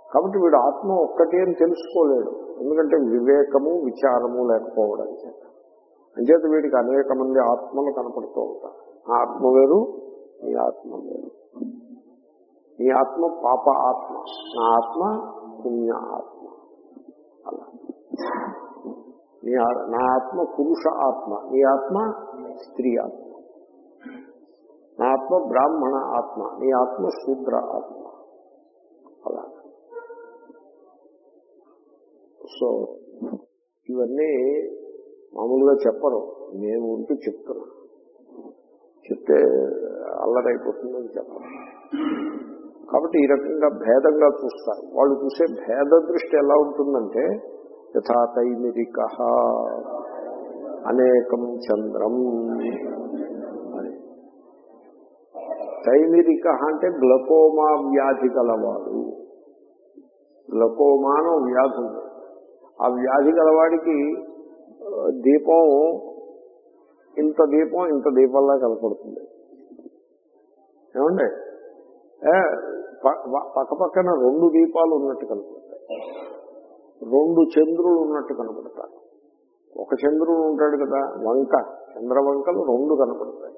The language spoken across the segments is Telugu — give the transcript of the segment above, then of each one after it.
కాబట్టి వీడు ఆత్మ ఒక్కటి అని తెలుసుకోలేడు ఎందుకంటే వివేకము విచారము లేకపోవడం చేత అంచేత వీడికి అనేక మంది ఆత్మలు కనపడుతూ ఉంటారు ఆ ఆత్మ వేరు నీ ఆత్మ వేరు నీ ఆత్మ పాప ఆత్మ నా ఆత్మ పుణ్య ఆత్మ అలా నీ ఆ- నా ఆత్మ పురుష ఆత్మ నీ ఆత్మ స్త్రీ ఆత్మ నా ఆత్మ బ్రాహ్మణ ఆత్మ నీ ఆత్మ శూద్ర ఆత్మ అలా సో ఇవన్నీ మామూలుగా చెప్పరు నేను ఉంటూ చెప్తున్నా చెప్తే అల్లరైపోతుందని చెప్పరు కాబట్టి ఈ రకంగా భేదంగా చూస్తారు వాళ్ళు చూసే భేద దృష్టి ఎలా ఉంటుందంటే యథా తైమిరిక అనేకం చంద్రం అని తైమిరిక అంటే గ్లకోమా వ్యాధి గలవాడు గ్లకోమాను వ్యాధి ఉంది ఆ వ్యాధి గలవాడికి ఆ, దీపం ఇంత దీపం ఇంత దీపంలా కనపడుతుంది ఏమండి ఏ, ప- ప- పక్క పక్కన రెండు దీపాలు ఉన్నట్టు కనపడతాయి రెండు చంద్రులు ఉన్నట్టు కనపడతారు ఒక చంద్రుడు ఉంటాడు కదా వంక చంద్రవంకలు రెండు కనపడతాయి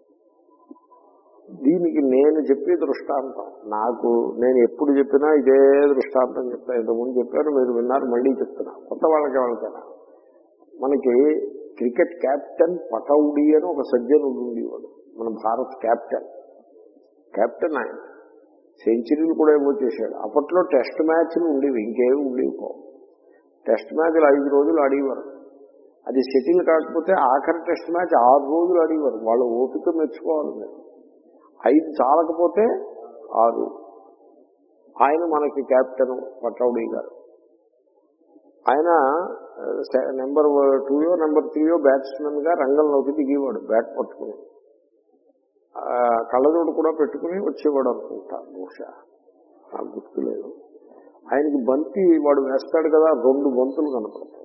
దీనికి నేను చెప్పే దృష్టాంతం నాకు నేను ఎప్పుడు చెప్పినా ఇదే దృష్టాంతం చెప్తా ఇంతకుముందు చెప్పాను మీరు విన్నారు మళ్ళీ చెప్తున్నా కొత్త వాళ్ళకి వాళ్ళకైనా మనకి క్రికెట్ కెప్టెన్ పటౌడి అని ఒక సజ్జనుడు ఉండేవాడు మన భారత్ కెప్టెన్ కెప్టెన్ ఆయన సెంచరీలు కూడా ఏమో చేశాడు అప్పట్లో టెస్ట్ మ్యాచ్లు ఉండేవి ఇంకేవి ఉండేవి పో టెస్ట్ మ్యాచ్లు ఐదు రోజులు ఆడేవారు అది సెటిల్ కాకపోతే ఆఖరి టెస్ట్ మ్యాచ్ ఆరు రోజులు ఆడేవారు వాళ్ళు ఓపిక మెచ్చుకోవాలి మీరు ఐదు చాలకపోతే ఆరు ఆయన మనకి కెప్టెన్ పటౌడి గారు ఆయన నెంబర్ టూయో నెంబర్ త్రీయో బ్యాట్స్మెన్ గా రంగంలోకి దిగేవాడు బ్యాట్ పట్టుకుని ఆ, కళ్ళజోడు కూడా పెట్టుకుని వచ్చేవాడు అనుకుంటా బహుశా నాకు గుర్తులేదు ఆయనకి బంతి వాడు వేస్తాడు కదా రెండు బంతులు కనపడతాయి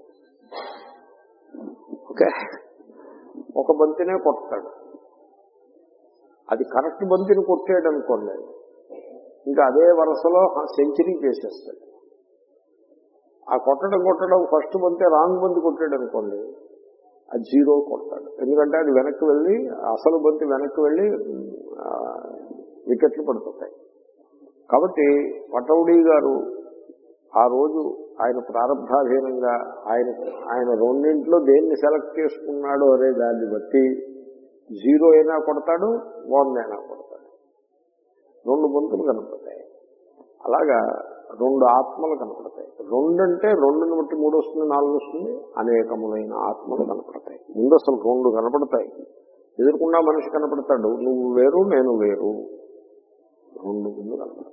ఓకే ఒక బంతినే కొడతాడు అది కరెక్ట్ బంతిని కొట్టాడు అనుకోండి ఇంకా అదే వరుసలో సెంచరీ చేసేస్తాడు ఆ కొట్టడం కొట్టడం ఫస్ట్ బంతే రాంగ్ బంతి కొట్టాడు అనుకోండి అది జీరో కొడతాడు ఎందుకంటే అది వెనక్కి వెళ్ళి అసలు బంతి వెనక్కి వెళ్ళి ఆ, వికెట్లు పడిపోతాయి కాబట్టి పటౌడీ గారు ఆ రోజు ఆయన ప్రారంభాధీనంగా ఆయన ఆయన రెండింటిలో దేన్ని సెలెక్ట్ చేసుకున్నాడో అనే దాన్ని బట్టి జీరో అయినా కొడతాడు వన్ అయినా కొడతాడు రెండు బంతులు కనపడతాయి అలాగా రెండు ఆత్మలు కనపడతాయి రెండు అంటే రెండుని బట్టి మూడు వస్తుంది నాలుగు వస్తుంది అనేకములైన ఆత్మలు కనపడతాయి ముందు అసలు రెండు కనపడతాయి ఎదురుకుండా మనిషి కనపడతాడు నువ్వు వేరు నేను వేరు రెండు ముందు కనపడతాయి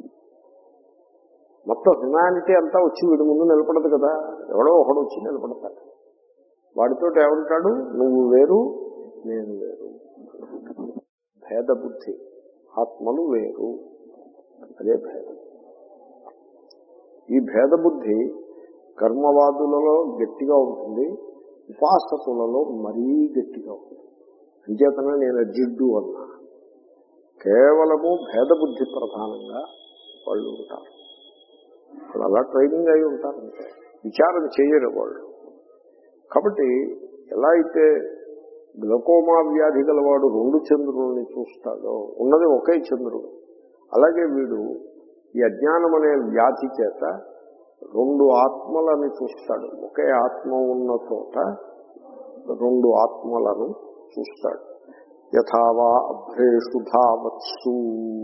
మొత్తం హ్యుమానిటీ అంతా వచ్చి వీడి ముందు నిలబడదు కదా ఎవడో ఒకడు వచ్చి నిలబడతాడు వాడితో ఏమంటాడు నువ్వు వేరు నేను వేరు భేద బుద్ధి ఆత్మలు వేరు అదే భేదం ఈ భేద బుద్ధి కర్మవాదులలో గట్టిగా ఉంటుంది ఉపాసకులలో మరీ గట్టిగా ఉంటుంది అంచేతనే నేను జిడ్డు అన్నా కేవలము భేద బుద్ధి ప్రధానంగా వాళ్ళు ఉంటారు వాళ్ళు అలా ట్రైనింగ్ అయి ఉంటారంటే విచారం చేయరు వాళ్ళు కాబట్టి ఎలా అయితే గ్లకోమా వ్యాధి గలవాడు రెండు చంద్రుల్ని చూస్తాడో ఉన్నది ఒకే చంద్రుడు అలాగే వీడు ఈ అజ్ఞానం అనే వ్యాధి చేత రెండు ఆత్మలని చూస్తాడు ఒకే ఆత్మ ఉన్న చోట రెండు ఆత్మలను చూస్తాడు యథావా అభ్రేషు ధావత్సు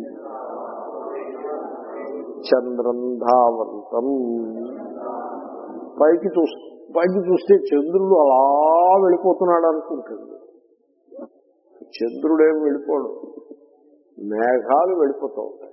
చంద్రం ధావంతం పైకి చూస్ పైకి చూస్తే చంద్రుడు అలా వెళ్ళిపోతున్నాడు అనుకుంటుంది చంద్రుడేం వెళ్ళిపోడు మేఘాలు వెళ్ళిపోతూ ఉంటాయి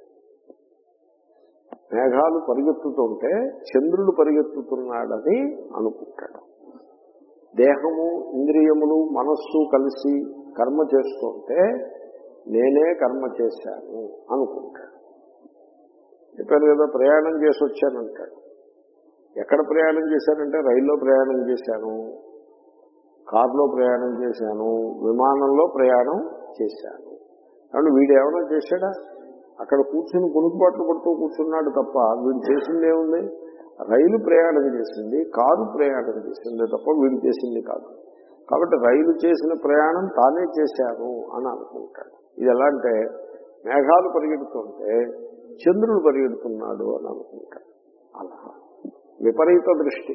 మేఘాలు పరిగెత్తుతుంటే చంద్రుడు పరిగెత్తుతున్నాడని అనుకుంటాడు దేహము ఇంద్రియములు మనస్సు కలిసి కర్మ చేస్తుంటే నేనే కర్మ చేశాను అనుకుంటాడు చెప్పాను కదా ప్రయాణం చేసి వచ్చానంటాడు ఎక్కడ ప్రయాణం చేశానంటే రైల్లో ప్రయాణం చేశాను కారులో ప్రయాణం చేశాను విమానంలో ప్రయాణం చేశాను కాబట్టి వీడు ఏమైనా చేశాడా అక్కడ కూర్చుని కొనుక్కుబాట్లు పడుతూ కూర్చున్నాడు తప్ప వీడు చేసింది ఏముంది రైలు ప్రయాణం చేసింది కారు ప్రయాణం చేసింది తప్ప వీడు చేసింది కాదు కాబట్టి రైలు చేసిన ప్రయాణం తానే చేశాను అని అనుకుంటాడు ఇది ఎలా అంటే మేఘాలు పరిగెడుతుంటే చంద్రుడు పరిగెడుతున్నాడు అని అనుకుంటాడు అలా విపరీత దృష్టి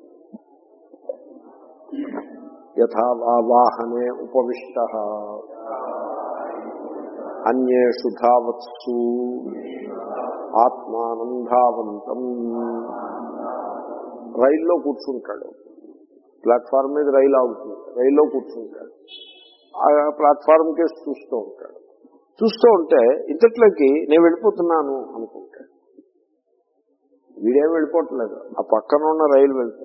యథా వా వాహనే ఉపవిష్ట అన్యేషు ధావత్సు ఆత్మానం ధావంతం రైల్లో కూర్చుంటాడు ప్లాట్ఫామ్ మీద రైలు ఆగుతుంది రైల్లో కూర్చుంటాడు ఆ ప్లాట్ఫామ్ కేసు చూస్తూ ఉంటాడు చూస్తూ ఉంటే ఇంతట్లోకి నేను వెళ్ళిపోతున్నాను అనుకుంటాడు వీడేం వెళ్ళిపోవట్లేదు ఆ పక్కన ఉన్న రైలు వెళ్తుంది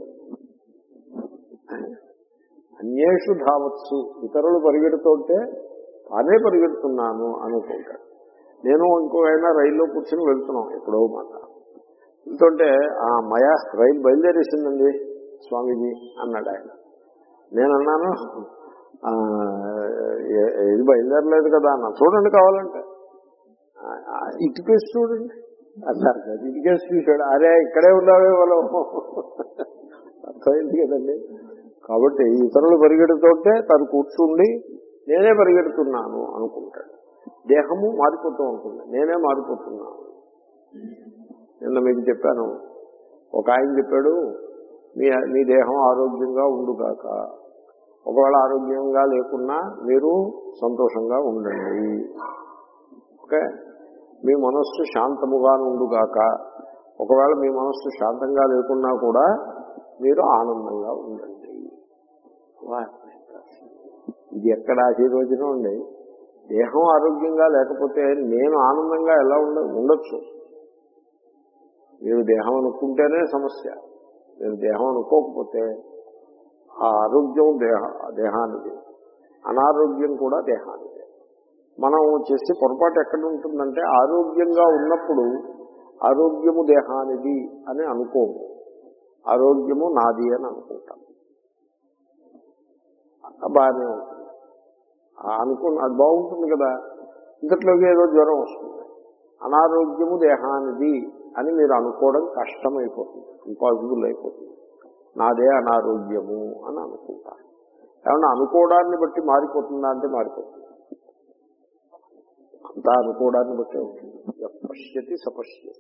అన్యేషు ధావత్సు ఇతరులు పరిగెడుతుంటే తానే పరిగెడుతున్నాను అనుకుంటాడు నేను ఇంకో అయినా రైల్లో కూర్చొని వెళ్తున్నాం ఎప్పుడో మాట వెళ్తుంటే ఆ మయా రైలు బయలుదేరేసిందండి స్వామీజీ అన్నాడు ఆయన నేను అన్నాను "ఆ, ఏ- ఇది బయలుదేరలేదు కదా అన్న చూడండి కావాలంటే "ఆ, ఆ, ఇటుకేసి చూడండి అన్నారు కదా ఇటుకేసి చూశాడు అరే ఇక్కడే ఉన్నావే వాళ్ళు అర్థమైంది కదండి కాబట్టి ఇతరులు పరిగెడుతుంటే తను కూర్చుండి నేనే పరిగెడుతున్నాను అనుకుంటాడు దేహము మారిపోతూ ఉంటుంది నేనే మారిపోతున్నాను నిన్న మీకు చెప్పాను ఒక ఆయన చెప్పాడు మీ మీ దేహం ఆరోగ్యంగా ఉండుగాక ఒకవేళ ఆరోగ్యంగా లేకున్నా మీరు సంతోషంగా ఉండండి ఓకే మీ మనస్సు శాంతముగా ఉండుగాక ఒకవేళ మీ మనస్సు శాంతంగా లేకున్నా కూడా మీరు ఆనందంగా ఉండండి వా, ఇది ఎక్కడ ఆశీర్వచనం అండి దేహం ఆరోగ్యంగా లేకపోతే నేను ఆనందంగా ఎలా ఉండ ఉండొచ్చు మీరు దేహం అనుకుంటేనే సమస్య మీరు దేహం అనుకోకపోతే ఆ ఆరోగ్యం దేహ దేహానిది అనారోగ్యం కూడా దేహానిదే మనం చేసే పొరపాటు ఎక్కడ ఉంటుందంటే ఆరోగ్యంగా ఉన్నప్పుడు ఆరోగ్యము దేహానిది అని అనుకోము ఆరోగ్యము నాది అని అనుకుంటాం బాగానే ఉంటుంది ఆ అనుకు అది బాగుంటుంది కదా ఇంతట్లోకి ఏదో జ్వరం వస్తుంది అనారోగ్యము దేహానిది అని మీరు అనుకోవడం కష్టమైపోతుంది ఇంపాసిబుల్ అయిపోతుంది నాదే అనారోగ్యము అని అనుకుంటారు ఏమన్నా అనుకోవడాన్ని బట్టి మారిపోతుందా అంటే మారిపోతుంది అంతా అనుకోవడాన్ని బట్టి ఉంటుంది యః పశ్యతి సపశ్యతి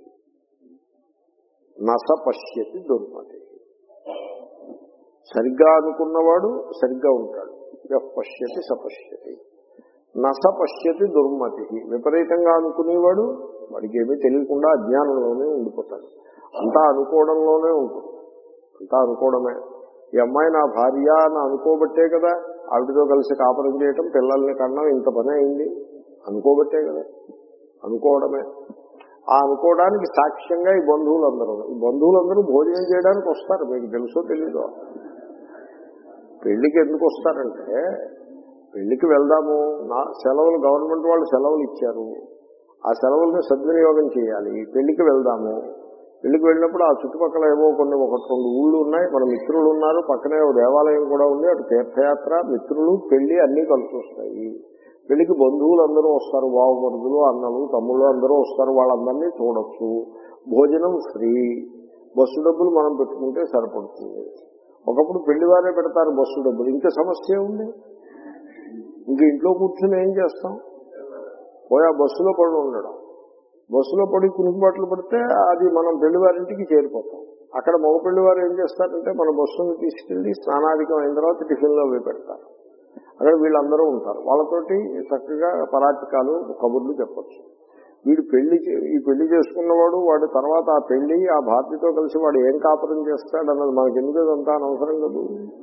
నస పశ్యతి దుర్మతి సరిగ్గా అనుకున్నవాడు సరిగ్గా ఉంటాడు యః పశ్యతి సపశ్యతి నస పశ్యతి దుర్మతి విపరీతంగా అనుకునేవాడు వాడికి ఏమీ తెలియకుండా అజ్ఞానంలోనే ఉండిపోతాడు అంతా అనుకోవడంలోనే ఉంటుంది అంతా అనుకోవడమే ఈ అమ్మాయి నా భార్య అని అనుకోబట్టే కదా ఆవిడతో కలిసి కాపురం చేయటం పిల్లల్ని కన్నా ఇంత పని అయింది అనుకోబట్టే కదా అనుకోవడమే ఆ అనుకోవడానికి సాక్ష్యంగా ఈ బంధువులందరూ ఈ బంధువులందరూ భోజనం చేయడానికి వస్తారు మీకు తెలుసో తెలీదో పెళ్లికి ఎందుకు వస్తారంటే పెళ్లికి వెళ్దాము నా సెలవులు గవర్నమెంట్ వాళ్ళు సెలవులు ఇచ్చారు ఆ సెలవుల్ని సద్వినియోగం చేయాలి పెళ్లికి వెళ్దాము పెళ్లికి వెళ్ళినప్పుడు ఆ చుట్టుపక్కల ఏవో కొన్ని ఒకటి రెండు ఊళ్ళు ఉన్నాయి మన మిత్రులు ఉన్నారు పక్కనే ఓ దేవాలయం కూడా ఉంది అటు తీర్థయాత్ర మిత్రులు పెళ్లి అన్నీ కలిసి వస్తాయి పెళ్లికి బంధువులు అందరూ వస్తారు బావమరుదులు అన్నలు తమ్ముళ్ళు అందరూ వస్తారు వాళ్ళందరినీ చూడొచ్చు భోజనం ఫ్రీ బస్సు డబ్బులు మనం పెట్టుకుంటే సరిపడుతుంది ఒకప్పుడు పెళ్లి వారే పెడతారు బస్సు డబ్బులు ఇంకా సమస్య ఉంది ఇంక ఇంట్లో కూర్చుని ఏం చేస్తాం పోయి ఆ బస్సులో పడి ఉండడం బస్సులో పడి కునుకుబాట్లు పడితే అది మనం పెళ్లివారింటికి చేరిపోతాం అక్కడ మగ పెళ్లివారు ఏం చేస్తారంటే మన బస్సును తీసుకెళ్లి స్నానాధికం అయిన తర్వాత టిఫిన్లో అవి పెడతారు అక్కడ వీళ్ళందరూ ఉంటారు వాళ్ళతోటి చక్కగా పరాచికాలు కబుర్లు చెప్పచ్చు వీడు పెళ్లి చే- ఈ పెళ్లి చేసుకున్నవాడు వాడి తర్వాత ఆ పెళ్లి ఆ భార్యతో కలిసి వాడు ఏం కాపురం చేస్తాడు అన్నది మనకి ఎందుకు అంతా అనవసరం కదా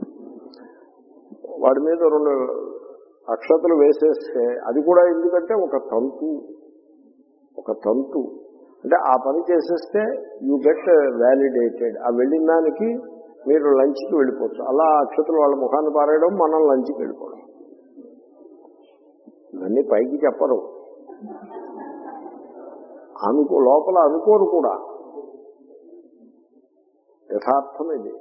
వాడి మీద రెండు అక్షతలు వేసేస్తే అది కూడా ఎందుకంటే ఒక తంతు ఒక తంతు అంటే ఆ పని చేసేస్తే యూ గెట్ వ్యాలిడేటెడ్ ఆ వెళ్ళిన దానికి మీరు లంచ్కి వెళ్ళిపోవచ్చు అలా ఆ అక్షతలు వాళ్ళ ముఖాన్ని పారేయడం మనం లంచ్కి వెళ్ళిపోవడం ఇవన్నీ పైకి చెప్పరు అనుకో లోపల అనుకోరు కూడా యథార్థం ఇది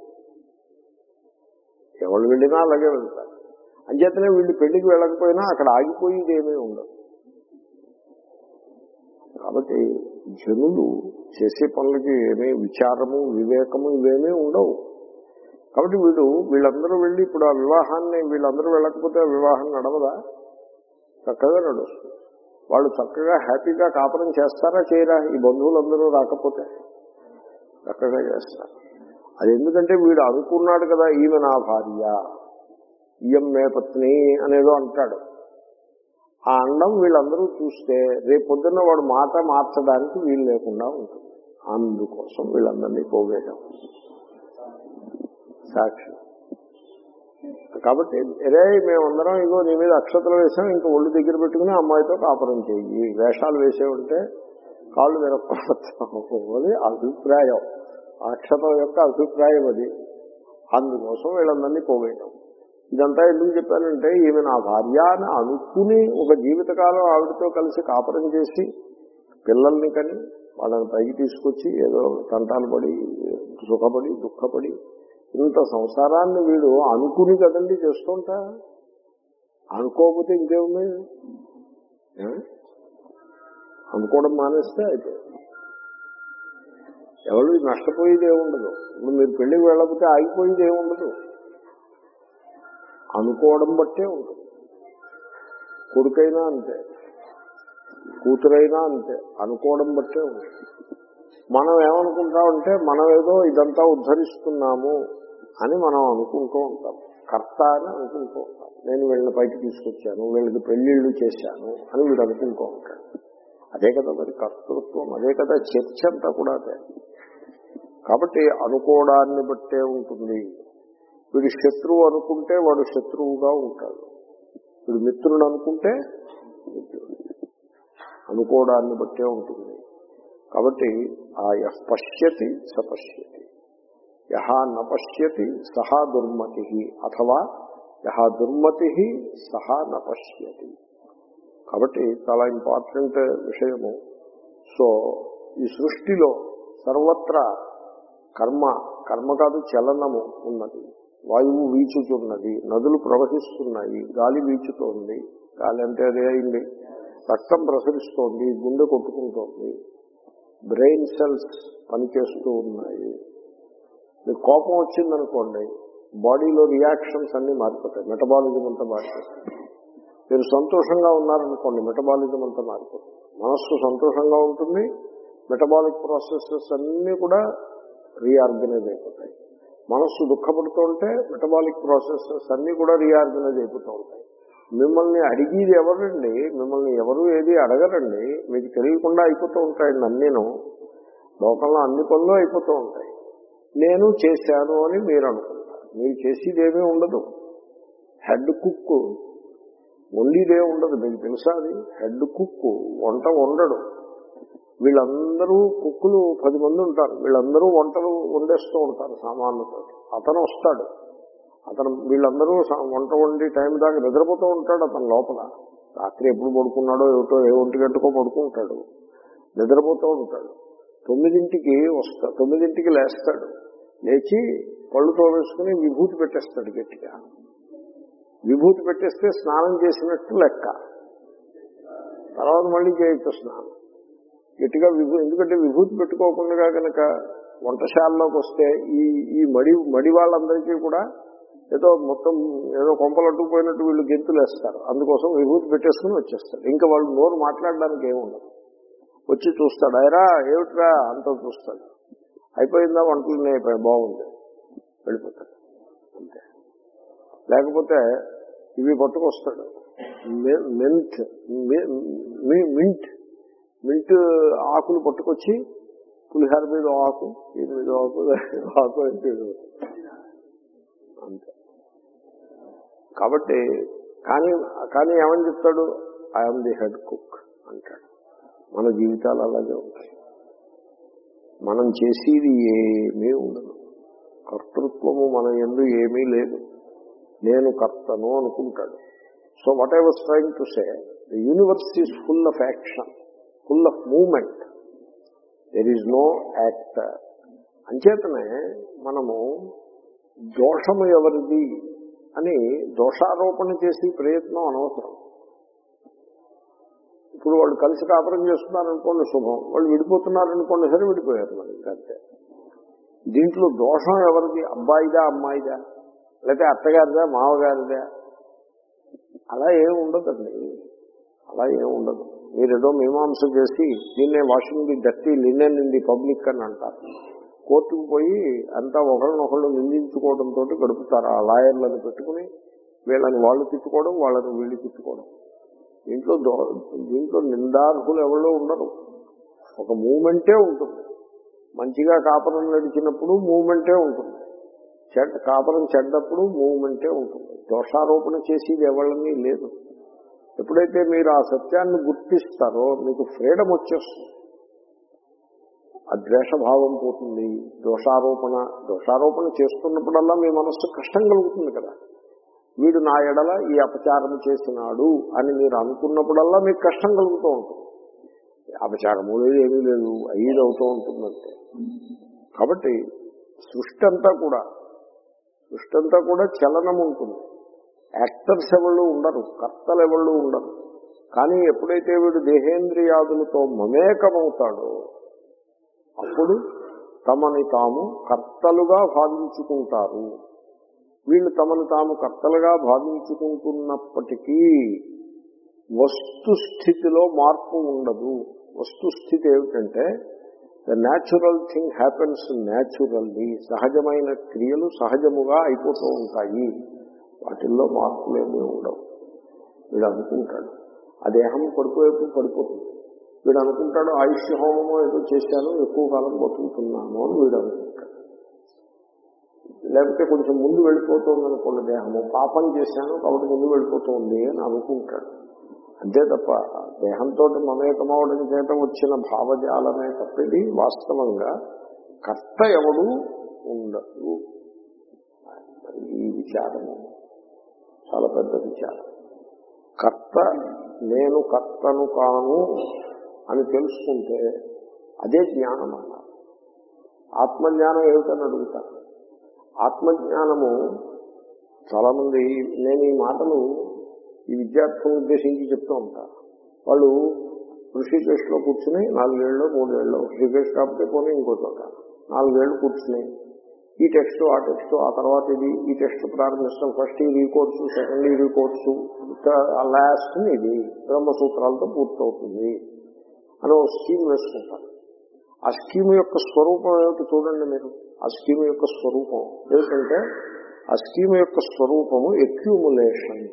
ఎవరు వెళ్ళినా అలాగే వెళ్తారు అంచేతనే వీళ్ళు పెళ్లికి వెళ్ళకపోయినా అక్కడ ఆగిపోయేది ఏమీ ఉండదు కాబట్టి జనులు చేసే పనులకి ఏమీ విచారము వివేకము ఇవేమీ ఉండవు కాబట్టి వీడు వీళ్ళందరూ వెళ్ళి ఇప్పుడు ఆ వివాహాన్ని వీళ్ళందరూ వెళ్ళకపోతే ఆ వివాహం నడవదా చక్కగా నడుస్తుంది వాళ్ళు చక్కగా హ్యాపీగా కాపురం చేస్తారా చేయరా ఈ బంధువులందరూ రాకపోతే చక్కగా చేస్తారు అది ఎందుకంటే వీడు అనుకున్నాడు కదా ఈమె నా భార్య ఈఎం మే పత్ని అనేదో అంటాడు ఆ అండం వీళ్ళందరూ చూస్తే రేపు పొద్దున్న వాడు మాట మార్చడానికి వీలు లేకుండా ఉంటుంది అందుకోసం వీళ్ళందరినీ పోగేయడం సాక్షి కాబట్టి ఎరే మేమందరం ఇగో నీ మీద అక్షతలు వేసాం ఇంకా ఒళ్ళు దగ్గర పెట్టుకుని అమ్మాయితో కాపురం చెయ్యి వేషాలు వేసే ఉంటే కాళ్ళు విరక్కొస్తాము అది అభిప్రాయం అక్షతం యొక్క అభిప్రాయం అది అందుకోసం వీళ్ళందరినీ పోగేయడం ఇదంతా ఎందుకు చెప్పానంటే ఈమె నా భార్య అని అనుకుని ఒక జీవితకాలం ఆవిడతో కలిసి కాపురం చేసి పిల్లల్ని కని వాళ్ళని పైకి తీసుకొచ్చి ఏదో తంటాలు పడి సుఖపడి దుఃఖపడి ఇంత సంసారాన్ని వీడు అనుకుని కదండి చేస్తుంటా అనుకోకపోతే ఇంకేముంది ఏ? అనుకోవడం మానేస్తే అయితే ఎవరు నష్టపోయేది ఏముండదు ఇప్పుడు మీరు పెళ్లికి వెళ్ళకపోతే ఆగిపోయేది ఏముండదు అనుకోవడం బట్టే ఉంటుంది కొడుకైనా అంతే కూతురైనా అంతే అనుకోవడం బట్టే ఉంటుంది మనం ఏమనుకుంటామంటే మనం ఏదో ఇదంతా ఉద్ధరిస్తున్నాము అని మనం అనుకుంటూ ఉంటాం కర్త అని అనుకుంటూ ఉంటాం నేను వీళ్ళని పైకి తీసుకొచ్చాను వీళ్ళకి పెళ్లిళ్ళు చేశాను అని వీడు అనుకుంటూ ఉంటాడు అదే కదా మరి కర్తృత్వం అదే కదా చర్చ అంతా కూడా అదే కాబట్టి అనుకోవడాన్ని బట్టే ఉంటుంది వీడు శత్రువు అనుకుంటే వాడు శత్రువుగా ఉంటాడు వీడు మిత్రుడు అనుకుంటే మిత్రుడు అనుకోవడాన్ని బట్టే ఉంటుంది కాబట్టి ఆ యహ్ పశ్యతి స పశ్యతి యహ న పశ్యతి సహా దుర్మతి అథవా యహ దుర్మతి సహా న పశ్యతి కాబట్టి చాలా ఇంపార్టెంట్ విషయము సో ఈ సృష్టిలో సర్వత్రా కర్మ కర్మ కాదు చలనము ఉన్నది వాయువు వీచుతున్నది నదులు ప్రవహిస్తున్నాయి గాలి వీచుతోంది గాలి అంటే అదే అయింది రక్తం ప్రసరిస్తోంది గుండె కొట్టుకుంటోంది బ్రెయిన్ సెల్స్ పనిచేస్తూ ఉన్నాయి మీకు కోపం వచ్చిందనుకోండి బాడీలో రియాక్షన్స్ అన్ని మారిపోతాయి మెటబాలిజం అంతా మారిపోతుంది మీరు సంతోషంగా ఉన్నారనుకోండి మెటబాలిజం అంతా మారిపోతుంది మనస్సు సంతోషంగా ఉంటుంది మెటబాలిక్ ప్రాసెసెస్ అన్నీ కూడా రీఆర్గనైజ్ అయిపోతాయి మనస్సు దుఃఖపడుతుంటే మెటబాలిక్ ప్రాసెసెస్ అన్నీ కూడా రీఆర్గనైజ్ అయిపోతూ ఉంటాయి మిమ్మల్ని అడిగేది ఎవరండి మిమ్మల్ని ఎవరు ఏది అడగరండి మీకు తెలియకుండా అయిపోతూ ఉంటాయండి అన్నీను లోకంలో అన్ని పనులు అయిపోతూ ఉంటాయి నేను చేశాను అని మీరు అనుకుంటారు మీరు చేసేది ఏమీ ఉండదు హెడ్ కుక్ వండిదే ఉండదు మీకు తెలుసా అది హెడ్ కుక్ వంట వండడు వీళ్ళందరూ కుక్కులు పది మంది ఉంటారు వీళ్ళందరూ వంటలు వండేస్తూ ఉంటారు సామాన్లతో అతను వస్తాడు అతను వీళ్ళందరూ స- వంట వండి టైం దాకా నిద్రపోతూ ఉంటాడు అతను లోపల రాత్రి ఎప్పుడు పడుకున్నాడో ఏమిటో ఏ ఒంటి గంటకో పడుకుంటాడు నిద్రపోతూ ఉంటాడు తొమ్మిదింటికి వస్తా తొమ్మిదింటికి లేస్తాడు లేచి పళ్ళు తోవేసుకుని విభూతి పెట్టేస్తాడు గట్టిగా విభూతి పెట్టేస్తే స్నానం చేసినట్టు లెక్క తర్వాత మళ్ళీ చేయొచ్చు స్నానం గట్టిగా విభూ ఎందుకంటే విభూతి పెట్టుకోకుండా కనుక వంటశాలలోకి వస్తే ఈ ఈ మడి మడి వాళ్ళందరికీ కూడా ఏదో మొత్తం ఏదో కొంపలు అడ్డుకుపోయినట్టు వీళ్ళు గెంతులు వేస్తారు అందుకోసం విభూతి పెట్టేసుకుని వచ్చేస్తారు ఇంకా వాళ్ళు నోరు మాట్లాడడానికి ఏముండదు వచ్చి చూస్తాడు అయిరా ఏమిట్రా అంత చూస్తాడు అయిపోయిందా వంటలు అయిపోయి బాగుంది వెళ్ళిపోతాడు అంతే లేకపోతే ఇవి పట్టుకొస్తాడు మె- మెంత్ మె- మీ- మింట్ మింట్ ఆకులు పట్టుకొచ్చి పులిహార మీద ఓ ఆకు దీని మీద ఓ ఆకు దాని మీద ఓ ఆకు అంటే అంతే కాబట్టి కానీ కానీ ఏమని చెప్తాడు ఐఎమ్ ది హెడ్ కుక్ అంటాడు మన జీవితాలు అలాగే ఉంటాయి మనం చేసేది ఏమీ ఉండదు కర్తృత్వము మన ఎందు ఏమీ లేదు నేను కర్తను అనుకుంటాడు so what I was trying to say the universe is full of action full of movement there is no actor అంచేతనే మనము దోషము ఎవరిది అని దోషారోపణ చేసే ప్రయత్నం అనవసరం ఇప్పుడు వాళ్ళు కలిసి కాపురం చేస్తున్నారనుకోండి శుభం వాళ్ళు విడిపోతున్నారనుకోండి సరే విడిపోయారు మరి ఇంకా అంతే దీంట్లో దోషం ఎవరిది అబ్బాయిదా అమ్మాయిదా లేకపోతే అత్తగారిదా మామగారిదా అలా ఏమి ఉండదండి అలా ఏమి ఉండదు మీరేదో మీమాంస చేసి దీన్నే washing the dirty linen in the public అని అంటారు కోర్టుకు పోయి అంతా ఒకళ్ళనొకళ్ళు నిందించుకోవడంతో గడుపుతారు ఆ లాయర్లను పెట్టుకుని వీళ్ళని వాళ్ళు తిట్టుకోవడం వాళ్ళని వీళ్ళు తిట్టుకోవడం దీంట్లో దో దీంట్లో నిందార్హులు ఎవరో ఉండరు ఒక మూమెంటే ఉంటుంది మంచిగా కాపురం నడిచినప్పుడు మూమెంటే ఉంటుంది చెడ్డ కాపురం చెడ్డప్పుడు మూమెంటే ఉంటుంది దోషారోపణ చేసేది ఎవరిని లేదు ఎప్పుడైతే మీరు ఆ సత్యాన్ని గుర్తిస్తారో మీకు ఫ్రీడమ్ వచ్చేస్తుంది ఆ ద్వేషభావం పోతుంది దోషారోపణ దోషారోపణ చేస్తున్నప్పుడల్లా మీ మనస్సు కష్టం కలుగుతుంది కదా వీడు నా ఎడల ఈ అపచారం చేసినాడు అని మీరు అనుకున్నప్పుడల్లా మీకు కష్టం కలుగుతూ ఉంటుంది అపచారము లేదు ఏమీ లేదు అయ్యేది అవుతూ ఉంటుందంటే కాబట్టి సృష్టి అంతా కూడా సృష్టి అంతా కూడా చలనం ఉంటుంది యాక్టర్స్ ఎవళ్ళు ఉండరు కర్తలు ఎవళ్ళు ఉండరు కానీ ఎప్పుడైతే వీడు దేహేంద్రియాదులతో మమేకమవుతాడో అప్పుడు తమని తాము కర్తలుగా భావించుకుంటారు వీళ్ళు తమను తాము కర్తలుగా భావించుకుంటున్నప్పటికీ వస్తుస్థితిలో మార్పు ఉండదు వస్తుస్థితి ఏమిటంటే the natural thing happens naturally సహజమైన క్రియలు సహజముగా అయిపోతూ ఉంటాయి వాటిల్లో మార్పులేమీ ఉండవు వీడు అనుకుంటాడు ఆ దేహం పడిపోయేప్పుడు పడిపోతుంది వీడు అనుకుంటాడు ఆయుష్ హోమమో ఏదో చేశాను ఎక్కువ కాలం బతుకుతున్నాను అని వీడు అనుకుంటాడు లేకపోతే కొంచెం ముందు వెళ్ళిపోతుంది అనుకోండి దేహము పాపం చేశాను కాబట్టి ముందు వెళ్ళిపోతుంది అని అనుకుంటాడు అంతే తప్ప దేహంతో మమేకమవడం చేత వచ్చిన భావజాలమే తప్పది వాస్తవంగా కర్త ఎవడు ఉండదు ఈ విచారము చాలా పెద్ద విచారం కర్త నేను కర్తను కాను అని తెలుసుకుంటే అదే జ్ఞానం అన్నారు ఆత్మజ్ఞానం ఏమిటని అడుగుతారు ఆత్మజ్ఞానము చాలా మంది నేను ఈ మాటలు ఈ విద్యార్థులను ఉద్దేశించి చెప్తూ ఉంటాను వాళ్ళు ఋషికేశ్లో కూర్చుని నాలుగేళ్ళు మూడేళ్ళు ఋషికేశ్ కాకపోతే పోనీ ఇంకో చోట నాలుగేళ్లు కూర్చుని ఈ టెక్స్ట్ ఆ టెక్స్ట్ ఆ తర్వాత ఇది ఈ టెక్స్ట్ ప్రారంభిస్తాం ఫస్ట్ ఇయర్ ఈ కోర్సు సెకండ్ ఇయర్ ఈ కోర్సు లాస్ట్ ఇది బ్రహ్మసూత్రాలతో పూర్తవుతుంది అని ఒక స్కీమ్ వేసుకుంటారు ఆ స్కీమ్ యొక్క స్వరూపం ఏమిటి చూడండి మీరు ఆ స్కీమ్ యొక్క స్వరూపం ఏమిటంటే ఆ స్కీమ్ యొక్క స్వరూపము ఎక్యూములేషన్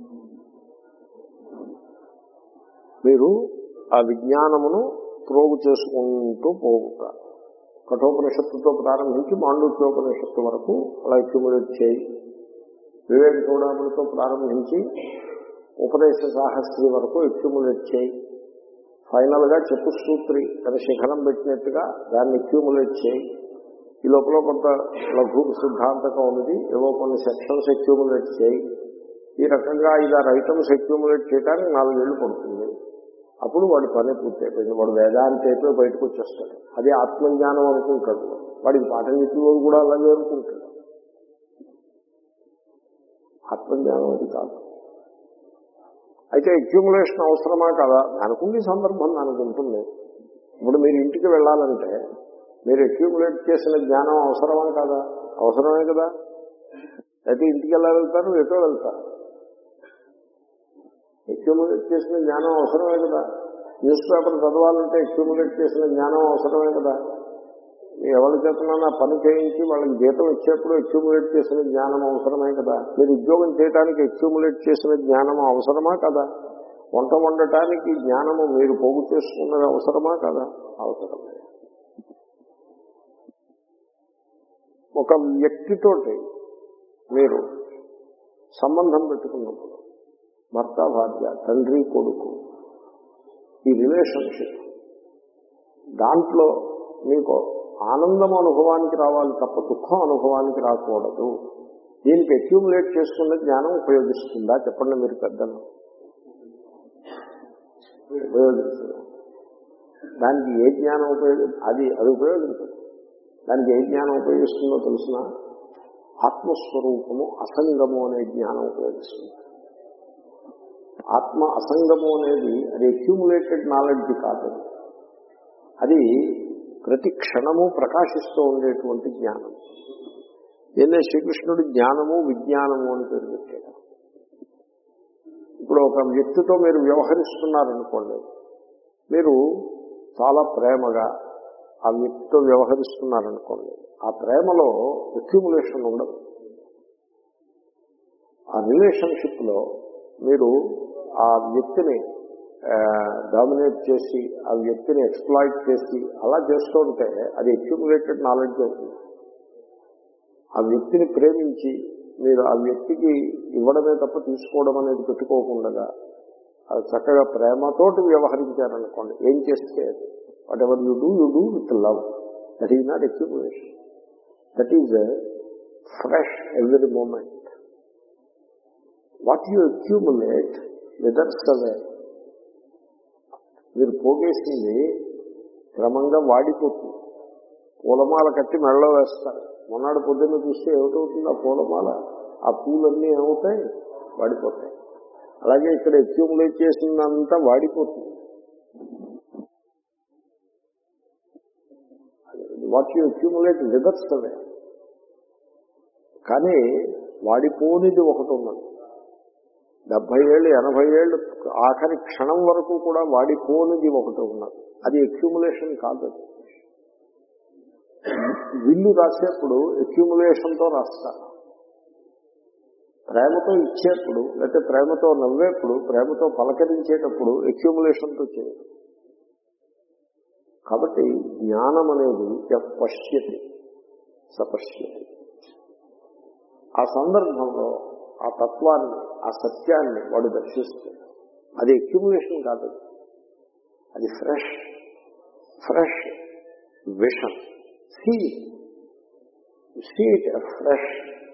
మీరు ఆ విజ్ఞానమును ప్రోగు చేసుకుంటూ పోగుతారు కఠోపనిషత్తుతో ప్రారంభించి మాండూక్యోపనిషత్తు వరకు అలా అక్యుములేట్ చేయి వివేక చూడములతో ప్రారంభించి ఉపదేశ సాహస్రి వరకు అక్యుములేట్ చేయి ఫైనల్ గా చతుసూత్రి తన శిఖరం పెట్టినట్టుగా దాన్ని అక్యూములేట్ చేయి ఈ లోపల కొంత లఘు సిద్ధాంతకం ఉన్నది ఏవో కొన్ని సెక్షన్స్ అక్యూములేట్ చేయి ఈ రకంగా ఐదారు ఐటమ్స్ అక్యూములేట్ చేయడానికి నాలుగేళ్లు పడుతుంది అప్పుడు వాడి పని పూర్తయిపోయింది వాడు వేదాంతి అయిపోయి బయటకు వచ్చేస్తాడు అది ఆత్మజ్ఞానం అనుకుంటాడు వాడికి పాఠం చెప్పేవాడు కూడా అలాగే అనుకుంటాడు ఆత్మజ్ఞానం అది కాదు అయితే అక్యూములేషన్ అవసరమా కదా దానికి సందర్భం దానికి ఉంటుంది ఇప్పుడు మీరు ఇంటికి వెళ్ళాలంటే మీరు అక్యూములేట్ చేసిన జ్ఞానం అవసరమా కదా అవసరమే కదా అయితే ఇంటికి ఎలా వెళ్తారు ఎటో వెళ్తారు అక్యూములేట్ చేసిన జ్ఞానం అవసరమే కదా న్యూస్ పేపర్ చదవాలంటే అక్యూములేట్ చేసిన జ్ఞానం అవసరమే కదా ఎవరి చేతనన్నా పని చేయించి వాళ్ళకి జీతం ఇచ్చేప్పుడు అక్యూములేట్ చేసిన జ్ఞానం అవసరమే కదా మీరు ఉద్యోగం చేయడానికి అక్యూములేట్ చేసిన జ్ఞానం అవసరమా కదా వంట వండటానికి జ్ఞానము మీరు పోగు చేసుకున్నది అవసరమా కదా అవసరమే ఒక వ్యక్తితోటి మీరు సంబంధం పెట్టుకున్నప్పుడు భర్త భార్య తండ్రి కొడుకు ఈ రిలేషన్షిప్ దాంట్లో మీకు ఆనందం అనుభవానికి రావాలి తప్ప దుఃఖం అనుభవానికి రాకూడదు దీనికి అక్యూములేట్ చేసుకున్న జ్ఞానం ఉపయోగిస్తుందా చెప్పండి మీరు పెద్దలు ఉపయోగించదు దానికి ఏ జ్ఞానం ఉపయోగ అది అది ఉపయోగించదు దానికి ఏ జ్ఞానం ఉపయోగిస్తుందో తెలిసిన ఆత్మస్వరూపము అసంగము అనే జ్ఞానం ఉపయోగిస్తుంది ఆత్మ అసంగము అనేది అది అక్యూములేటెడ్ నాలెడ్జ్ కాదు అది ప్రతి క్షణము ప్రకాశిస్తూ ఉండేటువంటి జ్ఞానం దీన్నే శ్రీకృష్ణుడు జ్ఞానము విజ్ఞానము అని పేరు పెట్టాడు ఇప్పుడు ఒక వ్యక్తితో మీరు వ్యవహరిస్తున్నారనుకోండి మీరు చాలా ప్రేమగా ఆ వ్యక్తితో వ్యవహరిస్తున్నారనుకోండి ఆ ప్రేమలో అక్యూములేషన్ ఉండదు ఆ రిలేషన్షిప్ లో మీరు ఆ వ్యక్తిని డామినేట్ చేసి ఆ వ్యక్తిని ఎక్స్ప్లాయిట్ చేసి అలా చేస్తూ ఉంటే అది అక్యూములేటెడ్ నాలెడ్జ్ అవుతుంది ఆ వ్యక్తిని ప్రేమించి మీరు ఆ వ్యక్తికి ఇవ్వడమే తప్ప తీసుకోవడం అనేది పెట్టుకోకుండా అది చక్కగా ప్రేమతోటి వ్యవహరించారనుకోండి ఏం చేస్తే whatever you do you do with love that is not accumulation that is fresh every moment what you accumulate withers away మీరు పోగేసింది క్రమంగా వాడిపోతుంది పూలమాల కట్టి మెడలో వేస్తారు మొన్నటి పొద్దున్న చూస్తే ఏమిటవుతుంది ఆ పూలమాల ఆ పూలన్నీ ఏమవుతాయి వాడిపోతాయి అలాగే ఇక్కడ అక్యూములేట్ చేసిందంతా వాడిపోతుంది what you accumulate withers away కానీ వాడిపోనిది ఒకటి ఉన్నది డెబ్బై ఏళ్ళు ఎనభై ఏళ్ళు ఆఖరి క్షణం వరకు కూడా వాడిపోనిది ఒకటి ఉన్నది అది అక్యూములేషన్ కాదు అది విల్లు రాసేప్పుడు అక్యూములేషన్తో రాస్తారు ప్రేమతో ఇచ్చేప్పుడు లేకపోతే ప్రేమతో నవ్వేప్పుడు ప్రేమతో పలకరించేటప్పుడు అక్యూములేషన్తో చేయదు కాబట్టి జ్ఞానం అనేది పశ్యతి సపశ్యతి ఆ సందర్భంలో ఆ తత్వాన్ని ఆ సత్యాన్ని వాడు దర్శిస్తాడు అది అక్యుములేషన్ కాదు అది fresh fresh vision see see it fresh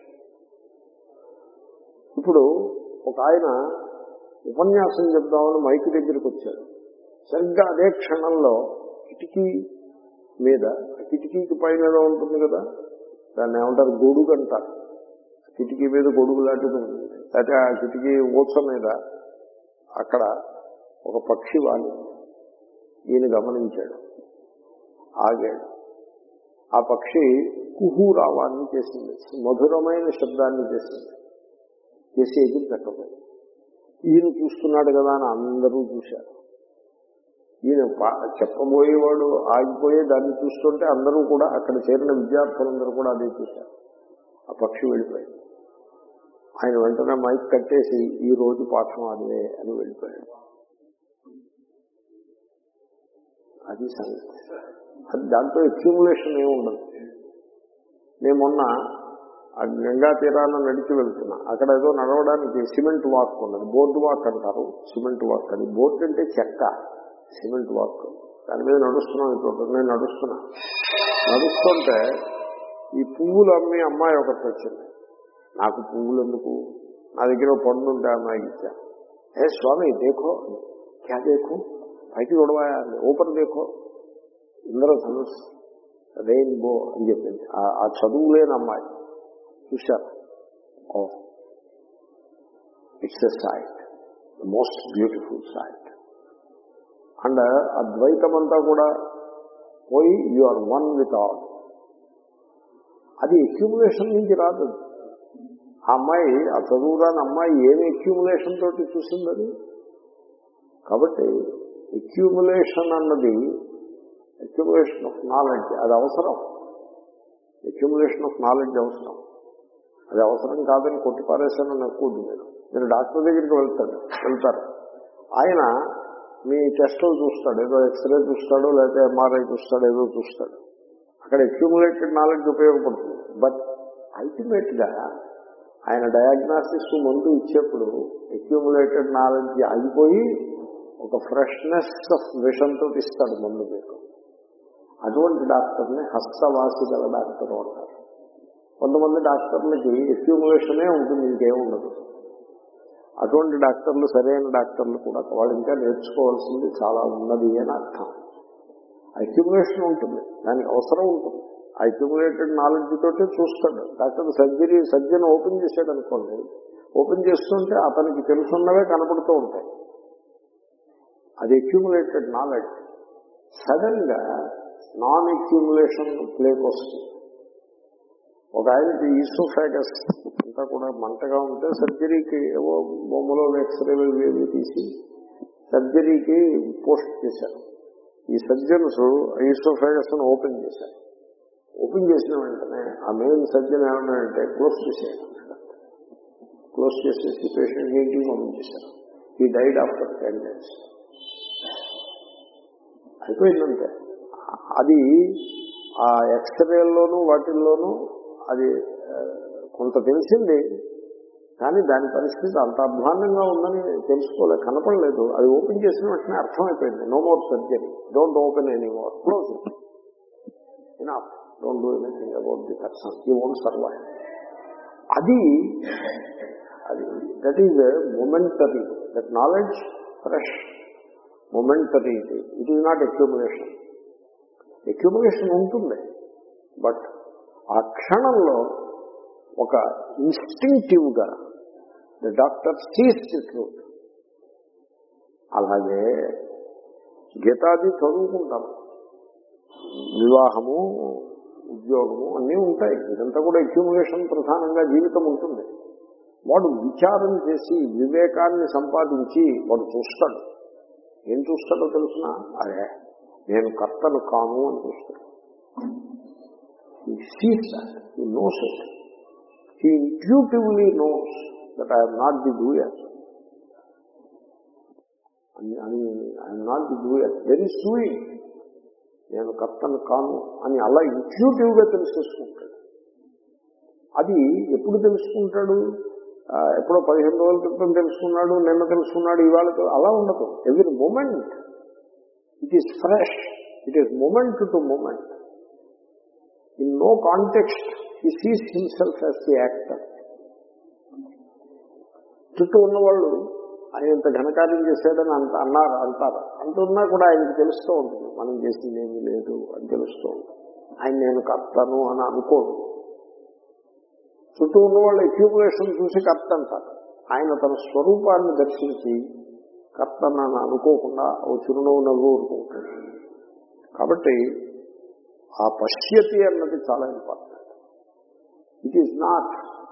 ఇప్పుడు ఒక ఆయన ఉపన్యాసం చెప్దామని మైక్ దగ్గరికి వచ్చాడు సరిగ్గా అదే క్షణంలో కిటికీ మీద కిటికీకి పైన ఉంటుంది కదా దాన్ని ఏమంటారు గొడుగు అంటారు కిటికీ మీద గొడుగు లాంటిది ఉంటుంది అయితే ఆ కిటికీ ఊచ మీద అక్కడ ఒక పక్షి వాలి ఈయన గమనించాడు ఆగాడు ఆ పక్షి కుహు రావాన్ని చేసింది మధురమైన శబ్దాన్ని చేసింది చేసి ఎగిరి పెట్టబోయింది ఈయన చూస్తున్నాడు కదా అని అందరూ చూశారు ఈయన చెప్పబోయేవాడు ఆగిపోయే దాన్ని చూస్తుంటే అందరూ కూడా అక్కడ చేరిన విద్యార్థులందరూ కూడా అదే చూశారు ఆ పక్షి వెళ్ళిపోయింది ఆయన వెంటనే మైక్ కట్టేసి ఈ రోజు పాఠం అదే అని వెళ్ళిపోయాడు అది సంగతి అది దాంట్లో అక్యూములేషన్ ఏమి ఉండదు నేను మొన్న ఆ గంగా తీరాన నడిచి వెళ్తున్నా అక్కడ ఏదో నడవడానికి సిమెంట్ వాక్ ఉన్నది బోర్డు వాక్ అంటారు సిమెంట్ వాక్ అని బోర్డు అంటే చెక్క సిమెంట్ వాక్ దాని మీద నడుస్తున్నాను ఇప్పుడు నేను నడుస్తున్నా నడుస్తుంటే ఈ పువ్వులు అమ్మి అమ్మాయి ఒకటి వచ్చింది నాకు పువ్వులు ఎందుకు నా దగ్గర పండు ఉంటే అమ్మాయికి ఇచ్చా ఏ స్వామి దేఖో క్యా దేఖో పైకి చూడవాయా ఓపెన్ దేఖో ఇంద్రధనుస్ రెయిన్బో అని చెప్పింది ఆ చదువు లేని అమ్మాయి చూశారు oh it's a sight most beautiful sight and అద్వైతం అంతా కూడా పోయి you are one with all అది అక్యూములేషన్ నుంచి రాదు ఆ అమ్మాయి ఆ చదువురాని అమ్మాయి ఏమి అక్యూములేషన్ తోటి చూసిందని కాబట్టి అక్యూములేషన్ అన్నది అక్యూములేషన్ ఆఫ్ నాలెడ్జ్ అది అవసరం అక్యూములేషన్ ఆఫ్ నాలెడ్జ్ అవసరం అది అవసరం కాదని కొట్టిపారేసాను నక్కుద్దు మీరు మీరు డాక్టర్ దగ్గరికి వెళ్తాడు వెళ్తారు ఆయన మీ టెస్టులు చూస్తాడు ఏదో ఎక్స్రే చూస్తాడు లేకపోతే ఎంఆర్ఐ చూస్తాడు ఏదో చూస్తాడు అక్కడ అక్యూములేటెడ్ నాలెడ్జ్ ఉపయోగపడుతుంది బట్ అల్టిమేట్ గా ఆయన డయాగ్నాసిస్ మందు ఇచ్చేప్పుడు అక్యూములేటెడ్ నాలెడ్జ్ ఆగిపోయి ఒక ఫ్రెష్నెస్ ఆఫ్ విషంతో ఇస్తాడు మందు మీకు అటువంటి డాక్టర్ని హస్తవాసి గల డాక్టర్ అంటారు కొంతమంది డాక్టర్లకి అక్యూములేషనే ఉంటుంది ఇంకేం ఉండదు అటువంటి డాక్టర్లు సరైన డాక్టర్లు కూడా వాళ్ళు ఇంకా నేర్చుకోవాల్సింది చాలా ఉన్నది అని అర్థం అక్యుములేషన్ ఉంటుంది దానికి అవసరం ఉంటుంది అక్యుములేటెడ్ నాలెడ్జ్ తోటే చూస్తాడు డాక్టర్ సర్జరీ సర్జన్ ఓపెన్ చేశాడు అనుకోండి ఓపెన్ చేస్తుంటే అతనికి తెలుసున్నవే కనపడుతూ ఉంటాయి అది అక్యూములేటెడ్ నాలెడ్జ్ సడన్ గా నాన్ అక్యూములేషన్ ప్లేకి వస్తుంది ఒక ఆయనకి ఈసోఫాగస్ అంతా కూడా మంటగా ఉంటే సర్జరీకి ఏవో బొమ్మలో ఎక్స్రేలు ఇవి తీసి సర్జరీకి పోస్ట్ చేశారు ఈ సర్జన్స్ ఈసోఫాగస్ ఓపెన్ చేశారు ఓపెన్ చేసిన వెంటనే ఆ మెయిన్ సర్జన్ ఏమన్నాడంటే క్లోజ్ చేసేయాలి క్లోజ్ చేసేసి పేషెంట్ ఇంటికి పంపించేశారు ఈ డైడ్ ఆఫ్టర్ టెన్ డేస్ అయిపోయిందంటే అది ఆ ఎక్స్రేల్లోనూ వాటిల్లోనూ అది ఆ, కొంత తెలిసింది కానీ దాని పరిస్థితి అంత అధ్వాన్నంగా ఉందని తెలుసుకోలే కనపడలేదు అది ఓపెన్ చేసిన వెంటనే అర్థమైపోయింది no more surgery don't open any more close enough don't do anything about the person you won't survive అది అది that is momentary that knowledge fresh momentary ఇది it is not accumulation accumulation ఉంటుంది బట్ ఆ క్షణంలో ఒక ఇన్స్టింక్టివ్ గా the doctor sees the truth అలాగే గీతాది చదువుకుంటాం వివాహము ఉద్యోగము అన్నీ ఉంటాయి ఇదంతా కూడా అక్యూములేషన్ ప్రధానంగా జీవితం ఉంటుంది వాడు విచారం చేసి వివేకాన్ని సంపాదించి వాడు చూస్తాడు ఏం చూస్తాడో తెలుసిన అదే నేను కర్తను కాను అని చూస్తాడు He sees that. He knows it. He intuitively knows that I am not the doer. అని అని I'm not the doer very soothing నేను కర్తను కాను అని అలా ఇంట్యూటివ్ గా తెలిసేసుకుంటాడు అది ఎప్పుడు తెలుసుకుంటాడు ఆ, ఎప్పుడో పదిహేను రోజుల క్రితం తెలుసుకున్నాడు నిన్న తెలుసుకున్నాడు ఇవాళ తెలు- అలా ఉండదు every moment it is fresh it is moment to moment in no context he sees himself as the actor చుట్టూ ఉన్నవాళ్ళు ఆయన ఇంత ఘనకార్యం చేశాడని అంత అన్నారు అంటారు అంటున్నా కూడా ఆయనకి తెలుస్తూ ఉంటుంది మనం చేసింది ఏమీ లేదు అని తెలుస్తూ ఉంటుంది ఆయన నేను కర్తను అని అనుకోడు చుట్టూ ఉన్న వాళ్ళ అక్యూములేషన్ చూసి కర్త అంటారు ఆయన తన స్వరూపాన్ని దర్శించి కర్తనని అనుకోకుండా ఓ చిరునవ్వు నవ్వు ఊరుకుంటాడు కాబట్టి ఆ పశ్యతి అన్నది చాలా important it is not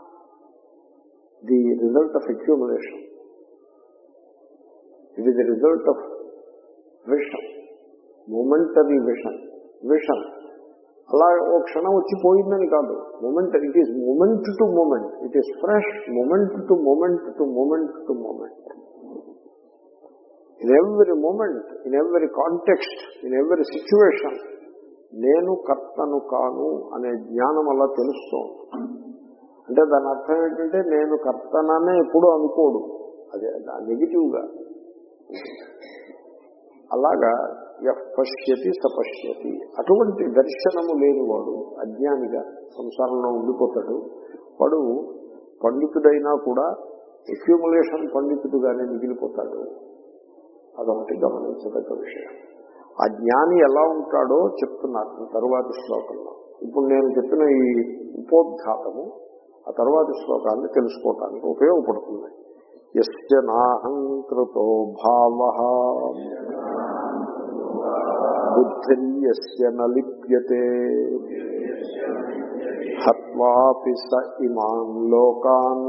the result of accumulation it is the result of vision momentary vision vision అలా ఓ క్షణం వచ్చి పోయిందని కాదు moment it is moment to moment it is fresh moment to moment to moment to moment in every moment in every context in every situation నేను కర్తను కాను అనే జ్ఞానం అలా తెలుస్తూ ఉంటుంది. అంటే దాని అర్థం ఏంటంటే నేను కర్తననే ఎప్పుడూ అనుకోడు అదే నెగిటివ్ గా అలాగా ఎఫ్ పశ్యతి సపశ్యతి అటువంటి దర్శనము లేనివాడు అజ్ఞానిగా సంసారంలో ఉండిపోతాడు వాడు పండితుడైనా కూడా ఎక్యూములేషన్ పండితుడుగానే మిగిలిపోతాడు అదొకటి గమనించదగ్గ విషయం ఆ జ్ఞాని ఎలా ఉంటాడో చెప్తున్నారు తరువాతి శ్లోకంలో ఇప్పుడు నేను చెప్పిన ఈ ఉపోద్ఘాతము ఆ తరువాతి శ్లోకాన్ని తెలుసుకోవటానికి ఉపయోగపడుతుంది ఎస్య నాహంకృతో భావ బుద్ధిర్యస్య నలిప్యతే హత్వాపి స ఇమాన్ లోకాన్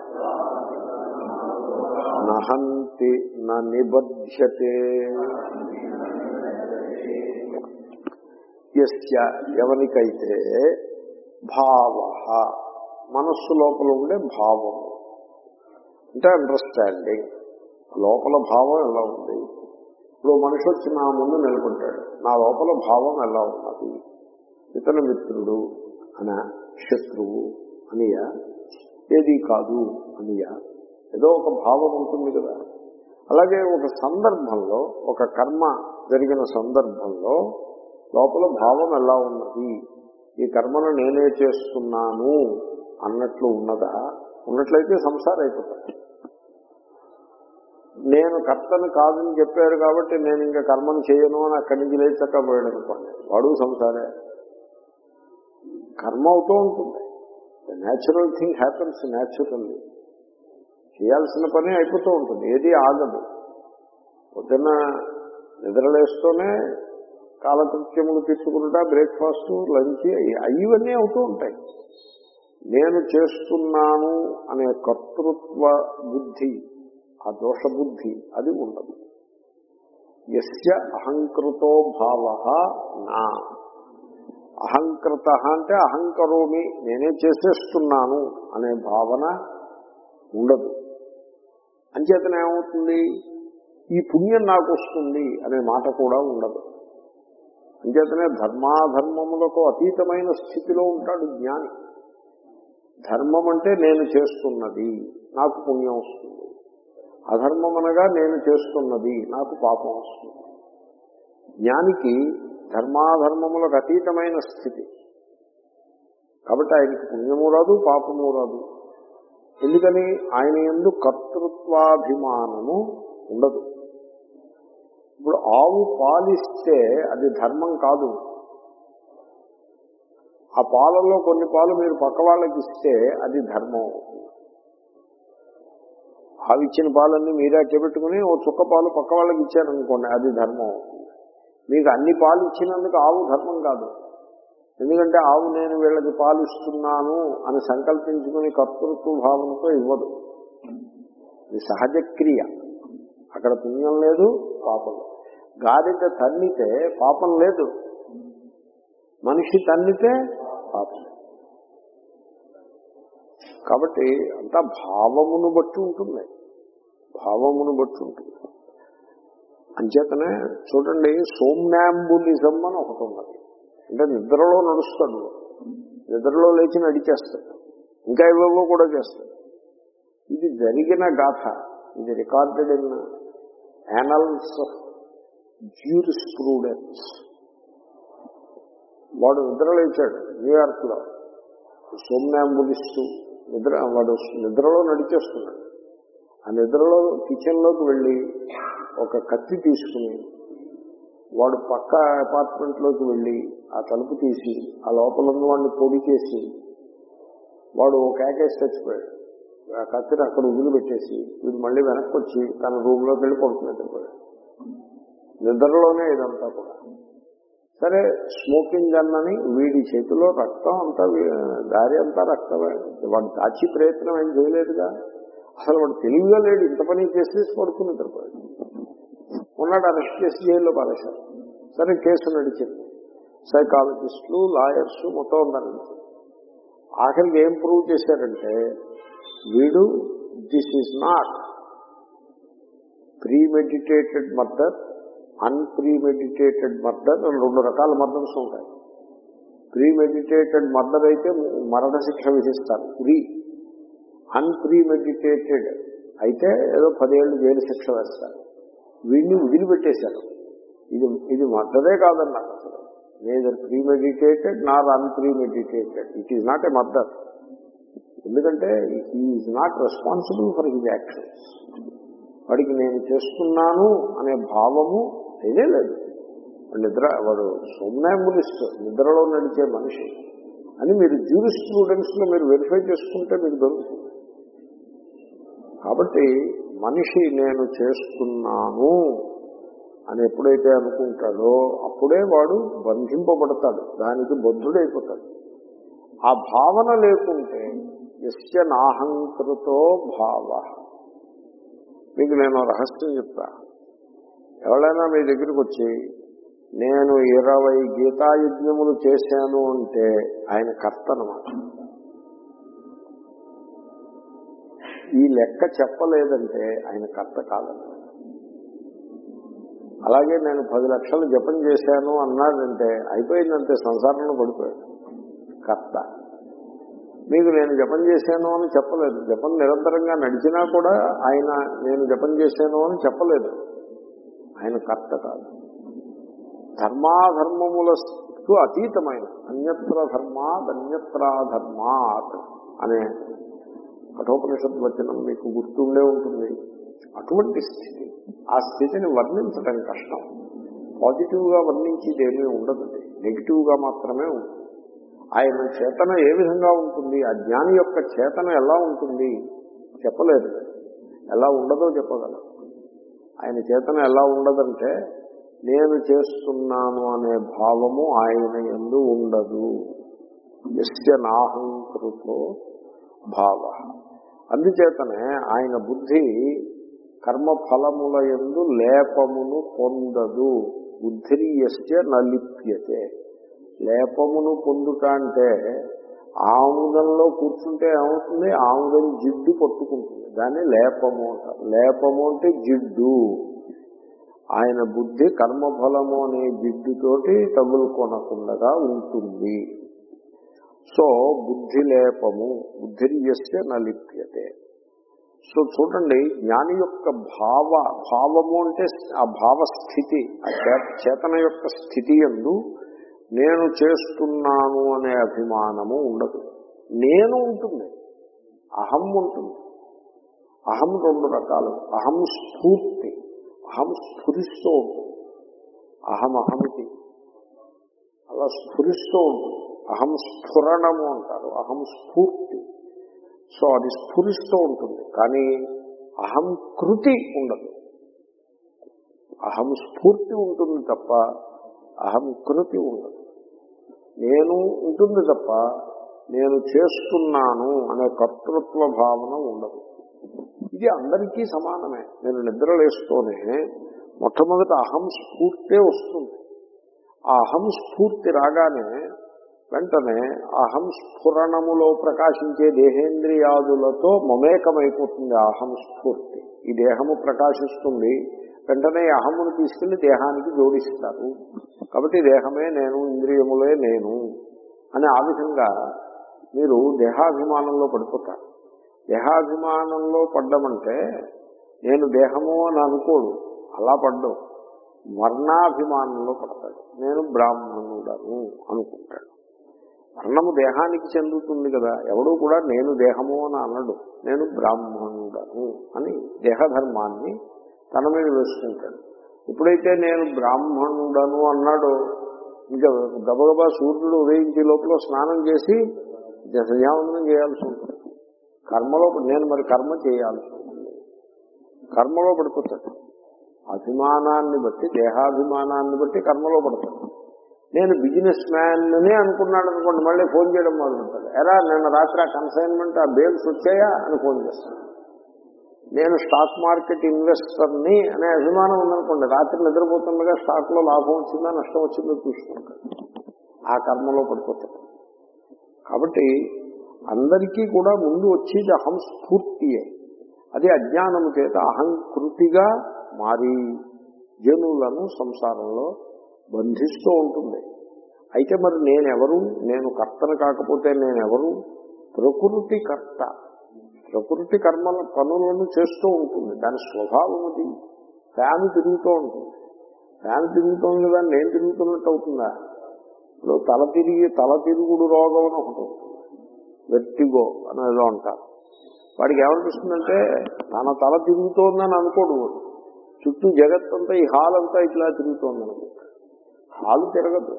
నహంతి న నిబధ్యతే యస్య ఎవరికైతే భావ మనస్సు లోపల ఉండే భావం అంటే అండర్స్టాండింగ్ లోపల భావం ఎలా ఉంది ఇప్పుడు మనిషి వచ్చి నా ముందు నిలబడ్డాడు నా లోపల భావం ఎలా ఉన్నది ఇతర మిత్రుడు అన శత్రువు అనియా ఏది కాదు అనియా ఏదో ఒక భావం ఉంటుంది కదా అలాగే ఒక సందర్భంలో ఒక కర్మ జరిగిన సందర్భంలో లోపల భావం ఎలా ఉన్నది ఈ కర్మను నేనే చేస్తున్నాను అన్నట్లు ఉన్నదా ఉన్నట్లయితే సంసారం అయిపోతుంది నేను కర్తను కాదని చెప్పారు కాబట్టి నేను ఇంకా కర్మను చేయను అని అక్కడి నుంచి లేచి చక్కపోయాడు అనుకోండి వాడు సంసారే కర్మ అవుతూ ఉంటుంది న్యాచురల్ థింగ్ హ్యాపన్స్ న్యాచురల్లీ చేయాల్సిన పని అయిపోతూ ఉంటుంది ఏది ఆగదు పొద్దున్న నిద్రలేస్తూనే కాలకృత్యములు తీసుకుంటా బ్రేక్ఫాస్ట్ లంచ్ ఇవన్నీ అవుతూ ఉంటాయి నేను చేస్తున్నాను అనే కర్తృత్వ బుద్ధి ఆ దోష బుద్ధి అది ఉండదు ఎస్య అహంకృతో భావ నా అహంకృత అంటే అహంకరోమి నేనే చేసేస్తున్నాను అనే భావన ఉండదు అంచేతన ఏమవుతుంది ఈ పుణ్యం నాకు వస్తుంది అనే మాట కూడా ఉండదు అంచేతనే ధర్మాధర్మములకు అతీతమైన స్థితిలో ఉంటాడు జ్ఞాని ధర్మం అంటే నేను చేస్తున్నది నాకు పుణ్యం వస్తుంది అధర్మం అనగా నేను చేస్తున్నది నాకు పాపం వస్తుంది జ్ఞానికి ధర్మాధర్మములకు అతీతమైన స్థితి కాబట్టి ఆయనకి పుణ్యము రాదు పాపము రాదు ఎందుకని ఆయన ఎందు కర్తృత్వాభిమానము ఉండదు ఇప్పుడు ఆవు పాలిస్తే అది ధర్మం కాదు ఆ పాలలో కొన్ని పాలు మీరు పక్క వాళ్ళకి ఇస్తే అది ధర్మం అవుతుంది ఆవు ఇచ్చిన పాలన్నీ మీరే పెట్టుకుని ఓ చుక్క పాలు పక్క వాళ్ళకి ఇచ్చారనుకోండి అది ధర్మం అవుతుంది మీకు అన్ని పాలు ఇచ్చినందుకు ఆవు ధర్మం కాదు ఎందుకంటే ఆవు నేను వీళ్ళకి పాలు ఇస్తున్నాను అని సంకల్పించుకుని కర్తృత్వ భావంతో ఇవ్వదు ఇది సహజ క్రియ అక్కడ పుణ్యం లేదు పాపం లేదు. గాడిద తన్నితే పాపం లేదు మనిషి తన్నితే పాపం కాబట్టి అంతా భావమును బట్టి ఉంటుంది భావమును బట్టి ఉంటుంది అంచేతనే చూడండి సోమ్నాంబులిజం అని ఒకటి ఉన్నది అంటే నిద్రలో నడుస్తాడు నిద్రలో లేచి నడిచేస్తాడు ఇంకా ఇవేవో కూడా చేస్తాడు ఇది జరిగిన గాథ ఇది recorded in annals of jurisprudence వాడు నిద్ర లేచాడు న్యూయార్క్ లో సోమ్నాంబులిస్టు నిద్ర వాడు నిద్రలో నడిచేస్తున్నాడు ఆ నిద్రలో కిచెన్ లోకి వెళ్ళి ఒక కత్తి తీసుకుని వాడు పక్క అపార్ట్మెంట్ లోకి వెళ్ళి ఆ తలుపు తీసి ఆ లోపల ఉన్న వాడిని పొడి చేసి వాడు ఒక కేకేసి చచ్చిపోయాడు ఆ కత్తిని అక్కడ వదిలిపెట్టేసి వీడు మళ్ళీ వెనక్కి వచ్చి తన రూమ్ లోకి వెళ్ళి పడుకున్నట్టు నిద్రలోనే ఇదంతా కూడా సరే స్మోకింగ్ గన్ అని వీడి చేతిలో రక్తం అంతా వీ- దారి అంతా రక్తమే వాడు దాచి ప్రయత్నం ఏం చేయలేదుగా అసలు వాడు తెలివిగా లేడు ఇంత పని చేసేసి పడుకుని నిద్రపోయాడు ఉన్నాడు అరెస్ట్ చేసి జైల్లో పారేశారు సరే కేసు నడిచింది సైకాలజిస్టులు లాయర్స్ మొత్తం అందరూ ఆఖరికి ఏం ప్రూవ్ చేశారంటే వీడు this is not premeditated murder unpremeditated murder అని రెండు రకాల మర్డర్స్ ఉంటాయి ప్రీమెడిటేటెడ్ మర్డర్ అయితే మరణ శిక్ష విధిస్తారు ప్రీ అన్ప్రీమెడిటేటెడ్ అయితే ఏదో పదేళ్ళు జైలు శిక్ష వేస్తారు వీడిని వదిలిపెట్టేశారు ఇది ఇది మర్డరే కాదన్నారు అసలు neither premeditated nor unpremeditated it is not a murder ఎందుకంటే is not responsible for his actions వాడికి నేను చేస్తున్నాను అనే భావము లేనే లేదు వాడు నిద్ర వాడు సోమ్నాంబులిస్ట్ నిద్రలో నడిచే మనిషి అని మీరు జ్యూరి స్టూడెంట్స్ లో మీరు వెరిఫై చేసుకుంటే మీకు దొరుకుతుంది కాబట్టి మనిషి నేను చేస్తున్నాను అని ఎప్పుడైతే అనుకుంటాడో అప్పుడే వాడు బంధింపబడతాడు దానికి బద్ధుడైపోతాడు ఆ భావన లేకుంటే ఎస్య నాహంకృతో భావ మీకు నేను రహస్యం చెప్తా ఎవరైనా మీ దగ్గరికి వచ్చి నేను ఇరవై గీతాయజ్ఞములు చేశాను అంటే ఆయన కర్త అనమాట ఈ లెక్క చెప్పలేదంటే ఆయన కర్త కాదన్నమాట అలాగే నేను పది లక్షలు జపం చేశాను అన్నాడంటే అయిపోయిందంటే సంసారంలో పడిపోయాడు కర్త మీకు నేను జపం చేశాను అని చెప్పలేదు జపం నిరంతరంగా నడిచినా కూడా ఆయన నేను జపం చేశాను అని చెప్పలేదు ఆయన కర్త కాదు ధర్మాధర్మములకు అతీతమైన అన్యత్ర ధర్మాత్ అన్యత్రాధర్మాత్ అనే కఠోపనిషత్ వచనం మీకు గుర్తుండే ఉంటుంది అటువంటి స్థితి ఆ స్థితిని వర్ణించడం కష్టం పాజిటివ్ గా వర్ణించేది ఏమీ ఉండదండి నెగిటివ్ గా మాత్రమే ఉంటుంది ఆయన చేతన ఏ విధంగా ఉంటుంది ఆ జ్ఞాని యొక్క చేతన ఎలా ఉంటుంది చెప్పలేదు ఎలా ఉండదో చెప్పగలరు ఆయన చేతన ఎలా ఉండదంటే నేను చేస్తున్నాను అనే భావము ఆయన ఎందు ఉండదు ఎస్య నాహంకృతో భావ అందుచేతనే ఆయన బుద్ధి కర్మఫలముల ఎందు లేపమును పొందదు బుద్ధిని ఎస్య నలిప్యతే లేపమును పొందుట అంటే ఆముదంలో కూర్చుంటే ఏమవుతుంది ఆముదం జిడ్డు పట్టుకుంటుంది దాన్ని లేపము అంటారు లేపము అంటే జిడ్డు ఆయన బుద్ధి కర్మఫలము అనే జిడ్డుతోటి తగులుకొనకుండా ఉంటుంది సో బుద్ధి లేపము బుద్ధిర్యస్య నలిప్యతే సో చూడండి జ్ఞాని యొక్క భావ భావము అంటే ఆ భావస్థితి ఆ చే- చేతన యొక్క స్థితి ఎందు నేను చేస్తున్నాను అనే అభిమానము ఉండదు నేను ఉంటుంది అహం ఉంటుంది అహం రెండు రకాలు అహం స్ఫూర్తి అహం స్ఫురిస్తూ ఉంటుంది అహం అహమితి అలా స్ఫురిస్తూ ఉంటుంది అహం స్ఫురణము అంటారు అహం స్ఫూర్తి సో అది స్ఫురిస్తూ ఉంటుంది కానీ అహం కృతి ఉండదు అహం స్ఫూర్తి ఉంటుంది తప్ప అహం కృతి ఉండదు నేను ఉంటుంది తప్ప నేను చేస్తున్నాను అనే కర్తృత్వ భావన ఉండదు ఇది అందరికీ సమానమే నేను నిద్రలేస్తూనే మొట్టమొదట అహం స్ఫూర్తే వస్తుంది ఆ అహం స్ఫూర్తి రాగానే వెంటనే అహం స్ఫురణములో ప్రకాశించే దేహేంద్రియాదులతో మమేకమైపోతుంది ఆ అహం స్ఫూర్తి ఈ దేహము ప్రకాశిస్తుంది వెంటనే ఈ అహమును తీసుకెళ్లి దేహానికి జోడిస్తారు కాబట్టి దేహమే నేను ఇంద్రియములే నేను అని ఆ విధంగా మీరు దేహాభిమానంలో పడిపోతారు దేహాభిమానంలో పడ్డమంటే నేను దేహము అని అనుకోడు అలా పడ్డం వర్ణాభిమానంలో పడతాడు నేను బ్రాహ్మణుడను అనుకుంటాడు వర్ణము దేహానికి చెందుతుంది కదా ఎవడూ కూడా నేను దేహము అని అనడు నేను బ్రాహ్మణుడను అని దేహధర్మాన్ని తన మీద వేసుకుంటాడు ఎప్పుడైతే నేను బ్రాహ్మణుడను అన్నాడో ఇంకా గబగబా సూర్యుడు ఉదయించే లోపల స్నానం చేసి సంధ్యావందనం చేయాల్సి ఉంటుంది కర్మలో నేను మరి కర్మ చేయాల్సి ఉంటుంది కర్మలో పడిపోతాడు అభిమానాన్ని బట్టి దేహాభిమానాన్ని బట్టి కర్మలో పడతాడు నేను బిజినెస్ మ్యాన్ని అనుకున్నాడు అనుకోండి మళ్ళీ ఫోన్ చేయడం మొదలుపెట్టాడు ఎరా నిన్న రాత్రి ఆ కన్సైన్మెంట్ ఆ బేల్స్ వచ్చాయా అని ఫోన్ చేస్తాను నేను స్టాక్ మార్కెట్ ఇన్వెస్టర్ని అనే అభిమానం ఉందనుకోండి రాత్రి నిద్రపోతుండగా స్టాక్ లో లాభం వచ్చిందా నష్టం వచ్చిందో చూసుకుంటాడు ఆ కర్మలో పడిపోతాడు కాబట్టి అందరికీ కూడా ముందు వచ్చేది అహం స్ఫూర్తియే అది అజ్ఞానము చేత అహంకృతిగా మారి జనులను సంసారంలో బంధిస్తూ ఉంటుంది అయితే మరి నేనెవరు నేను కర్తను కాకపోతే నేనెవరు ప్రకృతి కర్త ప్రకృతి కర్మల పనులను చేస్తూ ఉంటుంది దాని స్వభావం అది ఫ్యాన్ తిరుగుతూ ఉంటుంది ఫ్యాన్ తిరుగుతుంది కదా నేను తిరుగుతున్నట్టు అవుతుందా ఇప్పుడు తల తిరిగి తల తిరుగుడు రోగం అని ఒకటి ఉంటుంది వెర్టిగో అని ఏదో అంటారు వాడికి ఏమనిపిస్తుందంటే తన తల తిరుగుతోందని అనుకోడు వాడు చుట్టూ జగత్తంతా ఈ హాల్ అంతా ఇట్లా తిరుగుతోంది అనుకుంటాడు హాలు తిరగదు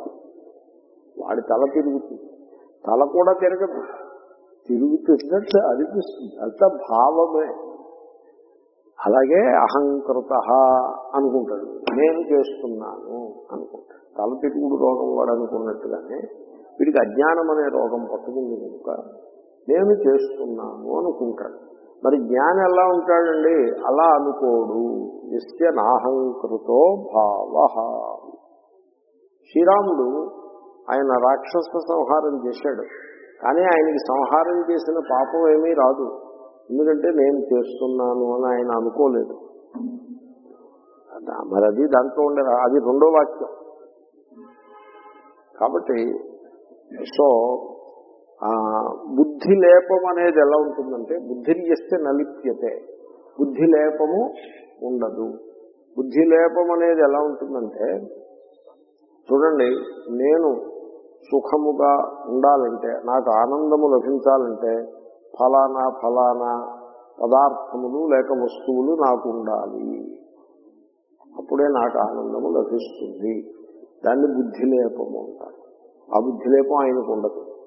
వాడి తల తిరుగుతుంది తల కూడా తిరగదు తిరుగుతున్నట్టు అనిపిస్తుంది అంత భావమే అలాగే అహంకృత అనుకుంటాడు నేను చేస్తున్నాను అనుకుంటాడు తల తిరుగుడు రోగం వాడు అనుకున్నట్టుగానే వీడికి అజ్ఞానం అనే రోగం పట్టుకుంది కనుక నేను చేస్తున్నాను అనుకుంటాడు మరి జ్ఞానం ఎలా ఉంటాడండి అలా అనుకోడు నిత్య నాహంకృతో భావ శ్రీరాముడు ఆయన రాక్షస సంహారం చేశాడు కానీ ఆయనకి సంహారం చేసిన పాపం ఏమీ రాదు ఎందుకంటే నేను చేస్తున్నాను అని ఆయన అనుకోలేదు అదా- మరి అది దాంట్లో ఉండే అది రెండో వాక్యం కాబట్టి సో ఆ బుద్ధి లేపం అనేది ఎలా ఉంటుందంటే బుద్ధిని చేస్తే నలిప్యతే బుద్ధి లేపము ఉండదు బుద్ధి లేపం అనేది ఎలా ఉంటుందంటే చూడండి నేను సుఖముగా ఉండాలంటే నాకు ఆనందము లభించాలంటే ఫలానా ఫలానా పదార్థములు లేక వస్తువులు నాకు ఉండాలి అప్పుడే నాకు ఆనందము లభిస్తుంది దాన్ని బుద్ధిలేపము అంటారు ఆ బుద్ధిలేపం ఆయనకు ఉండదు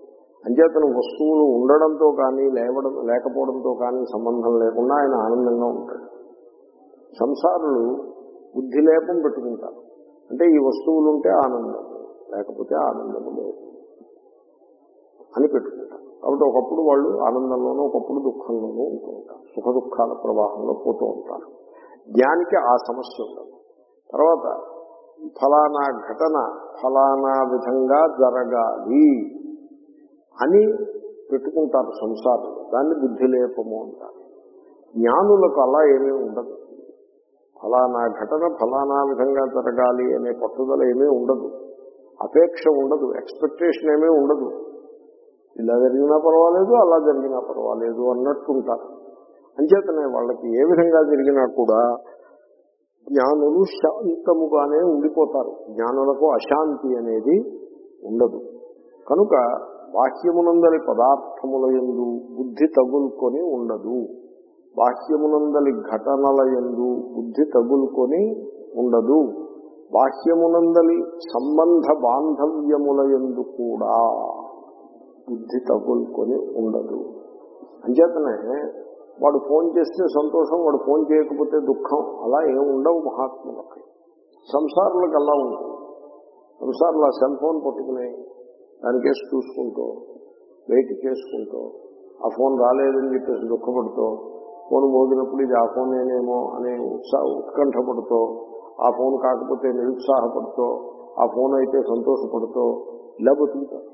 అంచేతన వస్తువులు ఉండడంతో కానీ లేవడం లేకపోవడంతో కానీ సంబంధం లేకుండా ఆయన ఆనందంగా ఉంటాడు సంసారులు బుద్ధి లేపం పెట్టుకుంటారు అంటే ఈ వస్తువులు ఉంటే ఆనందం లేకపోతే ఆనందం లేదు అని పెట్టుకుంటారు కాబట్టి ఒకప్పుడు వాళ్ళు ఆనందంలోనూ ఒకప్పుడు దుఃఖంలోనూ ఉంటూ ఉంటారు సుఖ దుఃఖాల ప్రవాహంలో పోతూ ఉంటారు జ్ఞానికి ఆ సమస్య ఉండదు తర్వాత ఫలానా ఘటన ఫలానా విధంగా జరగాలి అని పెట్టుకుంటారు సంసారం దాన్ని బుద్ధిలేపము అంటారు జ్ఞానులకు అలా ఏమీ ఉండదు ఫలానా ఘటన ఫలానా విధంగా జరగాలి అనే పట్టుదల ఏమీ ఉండదు అపేక్ష ఉండదు ఎక్స్పెక్టేషన్ ఏమీ ఉండదు ఇలా జరిగినా పర్వాలేదు అలా జరిగినా పర్వాలేదు అన్నట్టుంటారు అంచేతనే వాళ్ళకి ఏ విధంగా జరిగినా కూడా జ్ఞానులు శాంతముగానే ఉండిపోతారు జ్ఞానులకు అశాంతి అనేది ఉండదు కనుక బాహ్యమునందలి పదార్థముల ఎందు బుద్ధి తగులుకొని ఉండదు బాహ్యమునందలి ఘటనల ఎందు బుద్ధి తగులుకొని ఉండదు బాహ్యమునందలి సంబంధ బాంధవ్యముల ఎందు కూడా బుద్ధి తగులుకొని ఉండదు అంచేతనే వాడు ఫోన్ చేస్తే సంతోషం వాడు ఫోన్ చేయకపోతే దుఃఖం అలా ఏమి ఉండవు మహాత్ములకి సంసారులకు అలా ఉంటుంది సంసారులు ఆ సెల్ ఫోన్ పట్టుకుని దానికేసి చూసుకుంటూ వెయిట్ చేసుకుంటూ ఆ ఫోన్ రాలేదని చెప్పేసి దుఃఖపడుతూ ఫోన్ మోగినప్పుడు ఇది ఆ ఫోన్ నేనేమో అనే ఉత్సాహ ఉత్కంఠపడుతూ ఆ ఫోన్ కాకపోతే నిరుత్సాహపడుతూ ఆ ఫోన్ అయితే సంతోషపడుతూ ఇలా బతుకుతారు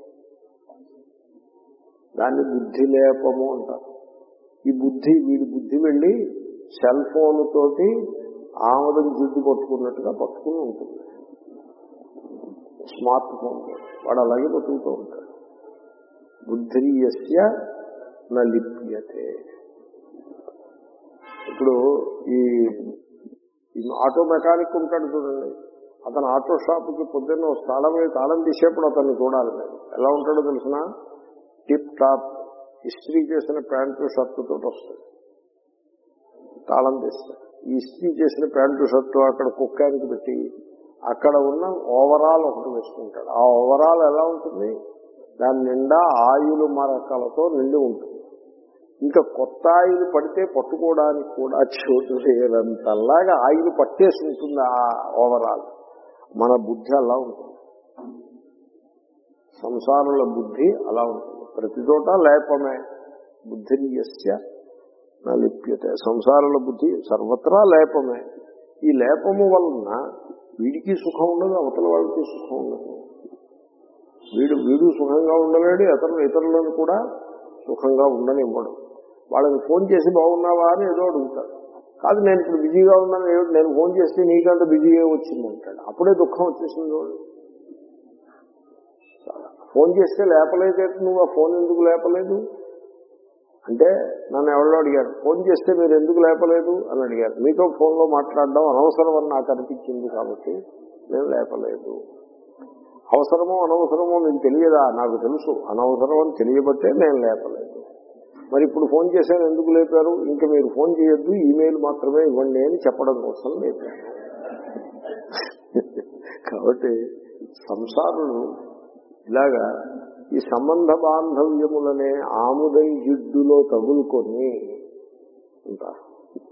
దాన్ని బుద్ధి లేపము అంటారు ఈ బుద్ధి వీడి బుద్ధి వెళ్ళి సెల్ ఫోన్ తోటి ఆమదం జిడ్డు పట్టుకున్నట్టుగా పట్టుకుని ఉంటుంది స్మార్ట్ ఫోన్ వాడు అలాగే బతుకుతూ ఉంటాడు బుద్ధియస్య నలిప్యతే ఇప్పుడు ఈ ఈ ఆటో మెకానిక్ ఉంటాడు చూడండి అతను ఆటో షాప్కి పొద్దున్న ఒక తాళం వేసి తాళం తీసేప్పుడు అతన్ని చూడాలి మీరు ఎలా ఉంటాడో తెలిసిన టిప్ టాప్ ఇస్త్రీ చేసిన ప్యాంటు షర్టు తోటి వస్తుంది తాళం తీస్తాడు ఈ ఇస్త్రీ చేసిన ప్యాంటు షర్టు అక్కడ కుక్కానికి పెట్టి అక్కడ ఉన్న ఓవరాల్ ఒకటి వేసుకుంటాడు ఆ ఓవరాల్ ఎలా ఉంటుంది దాని నిండా ఆయులు మరకలతో నిండి ఉంటుంది ఇంకా కొత్త ఆయిల్ పడితే పట్టుకోవడానికి కూడా చోటు లేదంతలాగా ఆయిల్ పట్టేసి ఉంటుంది ఆ ఓవరాల్ మన బుద్ధి అలా ఉంటుంది సంసారంలో బుద్ధి అలా ఉంటుంది ప్రతి చోట లేపమే బుద్ధిర్యస్య నా లిప్యతే సంసారంలో బుద్ధి సర్వత్రా లేపమే ఈ లేపము వలన వీడికి సుఖం ఉండదు అవతల వాళ్ళకి సుఖం ఉండదు వీడు వీడు సుఖంగా ఉండలేడు ఇతరులు ఇతరులను కూడా సుఖంగా ఉండనివ్వడు వాళ్ళని ఫోన్ చేసి బాగున్నావా అని ఏదో అడుగుతాడు కాదు నేను ఇప్పుడు బిజీగా ఉన్నాను ఏమిటి నేను ఫోన్ చేస్తే నీకంత బిజీగా వచ్చింది అంటాడు అప్పుడే దుఃఖం వచ్చేసింది వాడు ఫోన్ చేస్తే లేపలేదే నువ్వు ఆ ఫోన్ ఎందుకు లేపలేదు అంటే నన్ను ఎవరో అడిగారు ఫోన్ చేస్తే మీరు ఎందుకు లేపలేదు అని అడిగారు మీతో ఫోన్లో మాట్లాడడం అనవసరం అని నాకు అనిపించింది కాబట్టి నేను లేపలేదు అవసరమో అనవసరమో మీకు తెలియదా నాకు తెలుసు అనవసరం అని తెలియబట్టే నేను లేపలేదు మరి ఇప్పుడు ఫోన్ చేశాను ఎందుకు లేపారు ఇంకా మీరు ఫోన్ చేయొద్దు ఈమెయిల్ మాత్రమే ఇవ్వండి అని చెప్పడం కోసం లేపారు కాబట్టి సంసారులు ఇలాగా ఈ సంబంధ బాంధవ్యములనే ఆముదం జిడ్డులో తగులుకొని ఉంటారు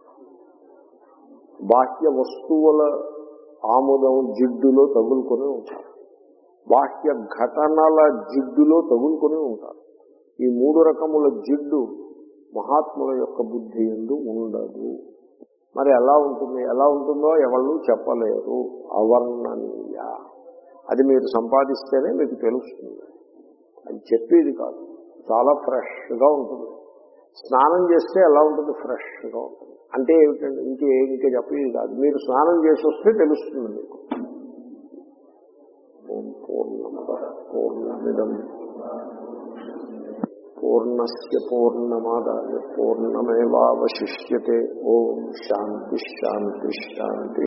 బాహ్య వస్తువుల ఆముదం జిడ్డులో తగులుకొని ఉంటారు బాహ్య ఘటనల జిడ్డులో తగులుకొని ఉంటారు ఈ మూడు రకముల జిడ్డు మహాత్ముల యొక్క బుద్ధి ఎందు ఉండదు మరి ఎలా ఉంటుంది ఎలా ఉంటుందో ఎవళ్ళు చెప్పలేరు అవర్ణనీయ అది మీరు సంపాదిస్తేనే మీకు తెలుస్తుంది అది చెప్పేది కాదు చాలా ఫ్రెష్గా ఉంటుంది స్నానం చేస్తే ఎలా ఉంటుంది ఫ్రెష్గా ఉంటుంది అంటే ఏమిటండి ఇంకే ఇంకా చెప్పేది కాదు మీరు స్నానం చేసి వస్తే తెలుస్తుంది మీకు ఓం పూర్ణమద పూర్ణమిదం పూర్ణస్య పూర్ణమాదాయ పూర్ణమేవాశిష్యతే ఓం శాంతి శాంతి శాంతి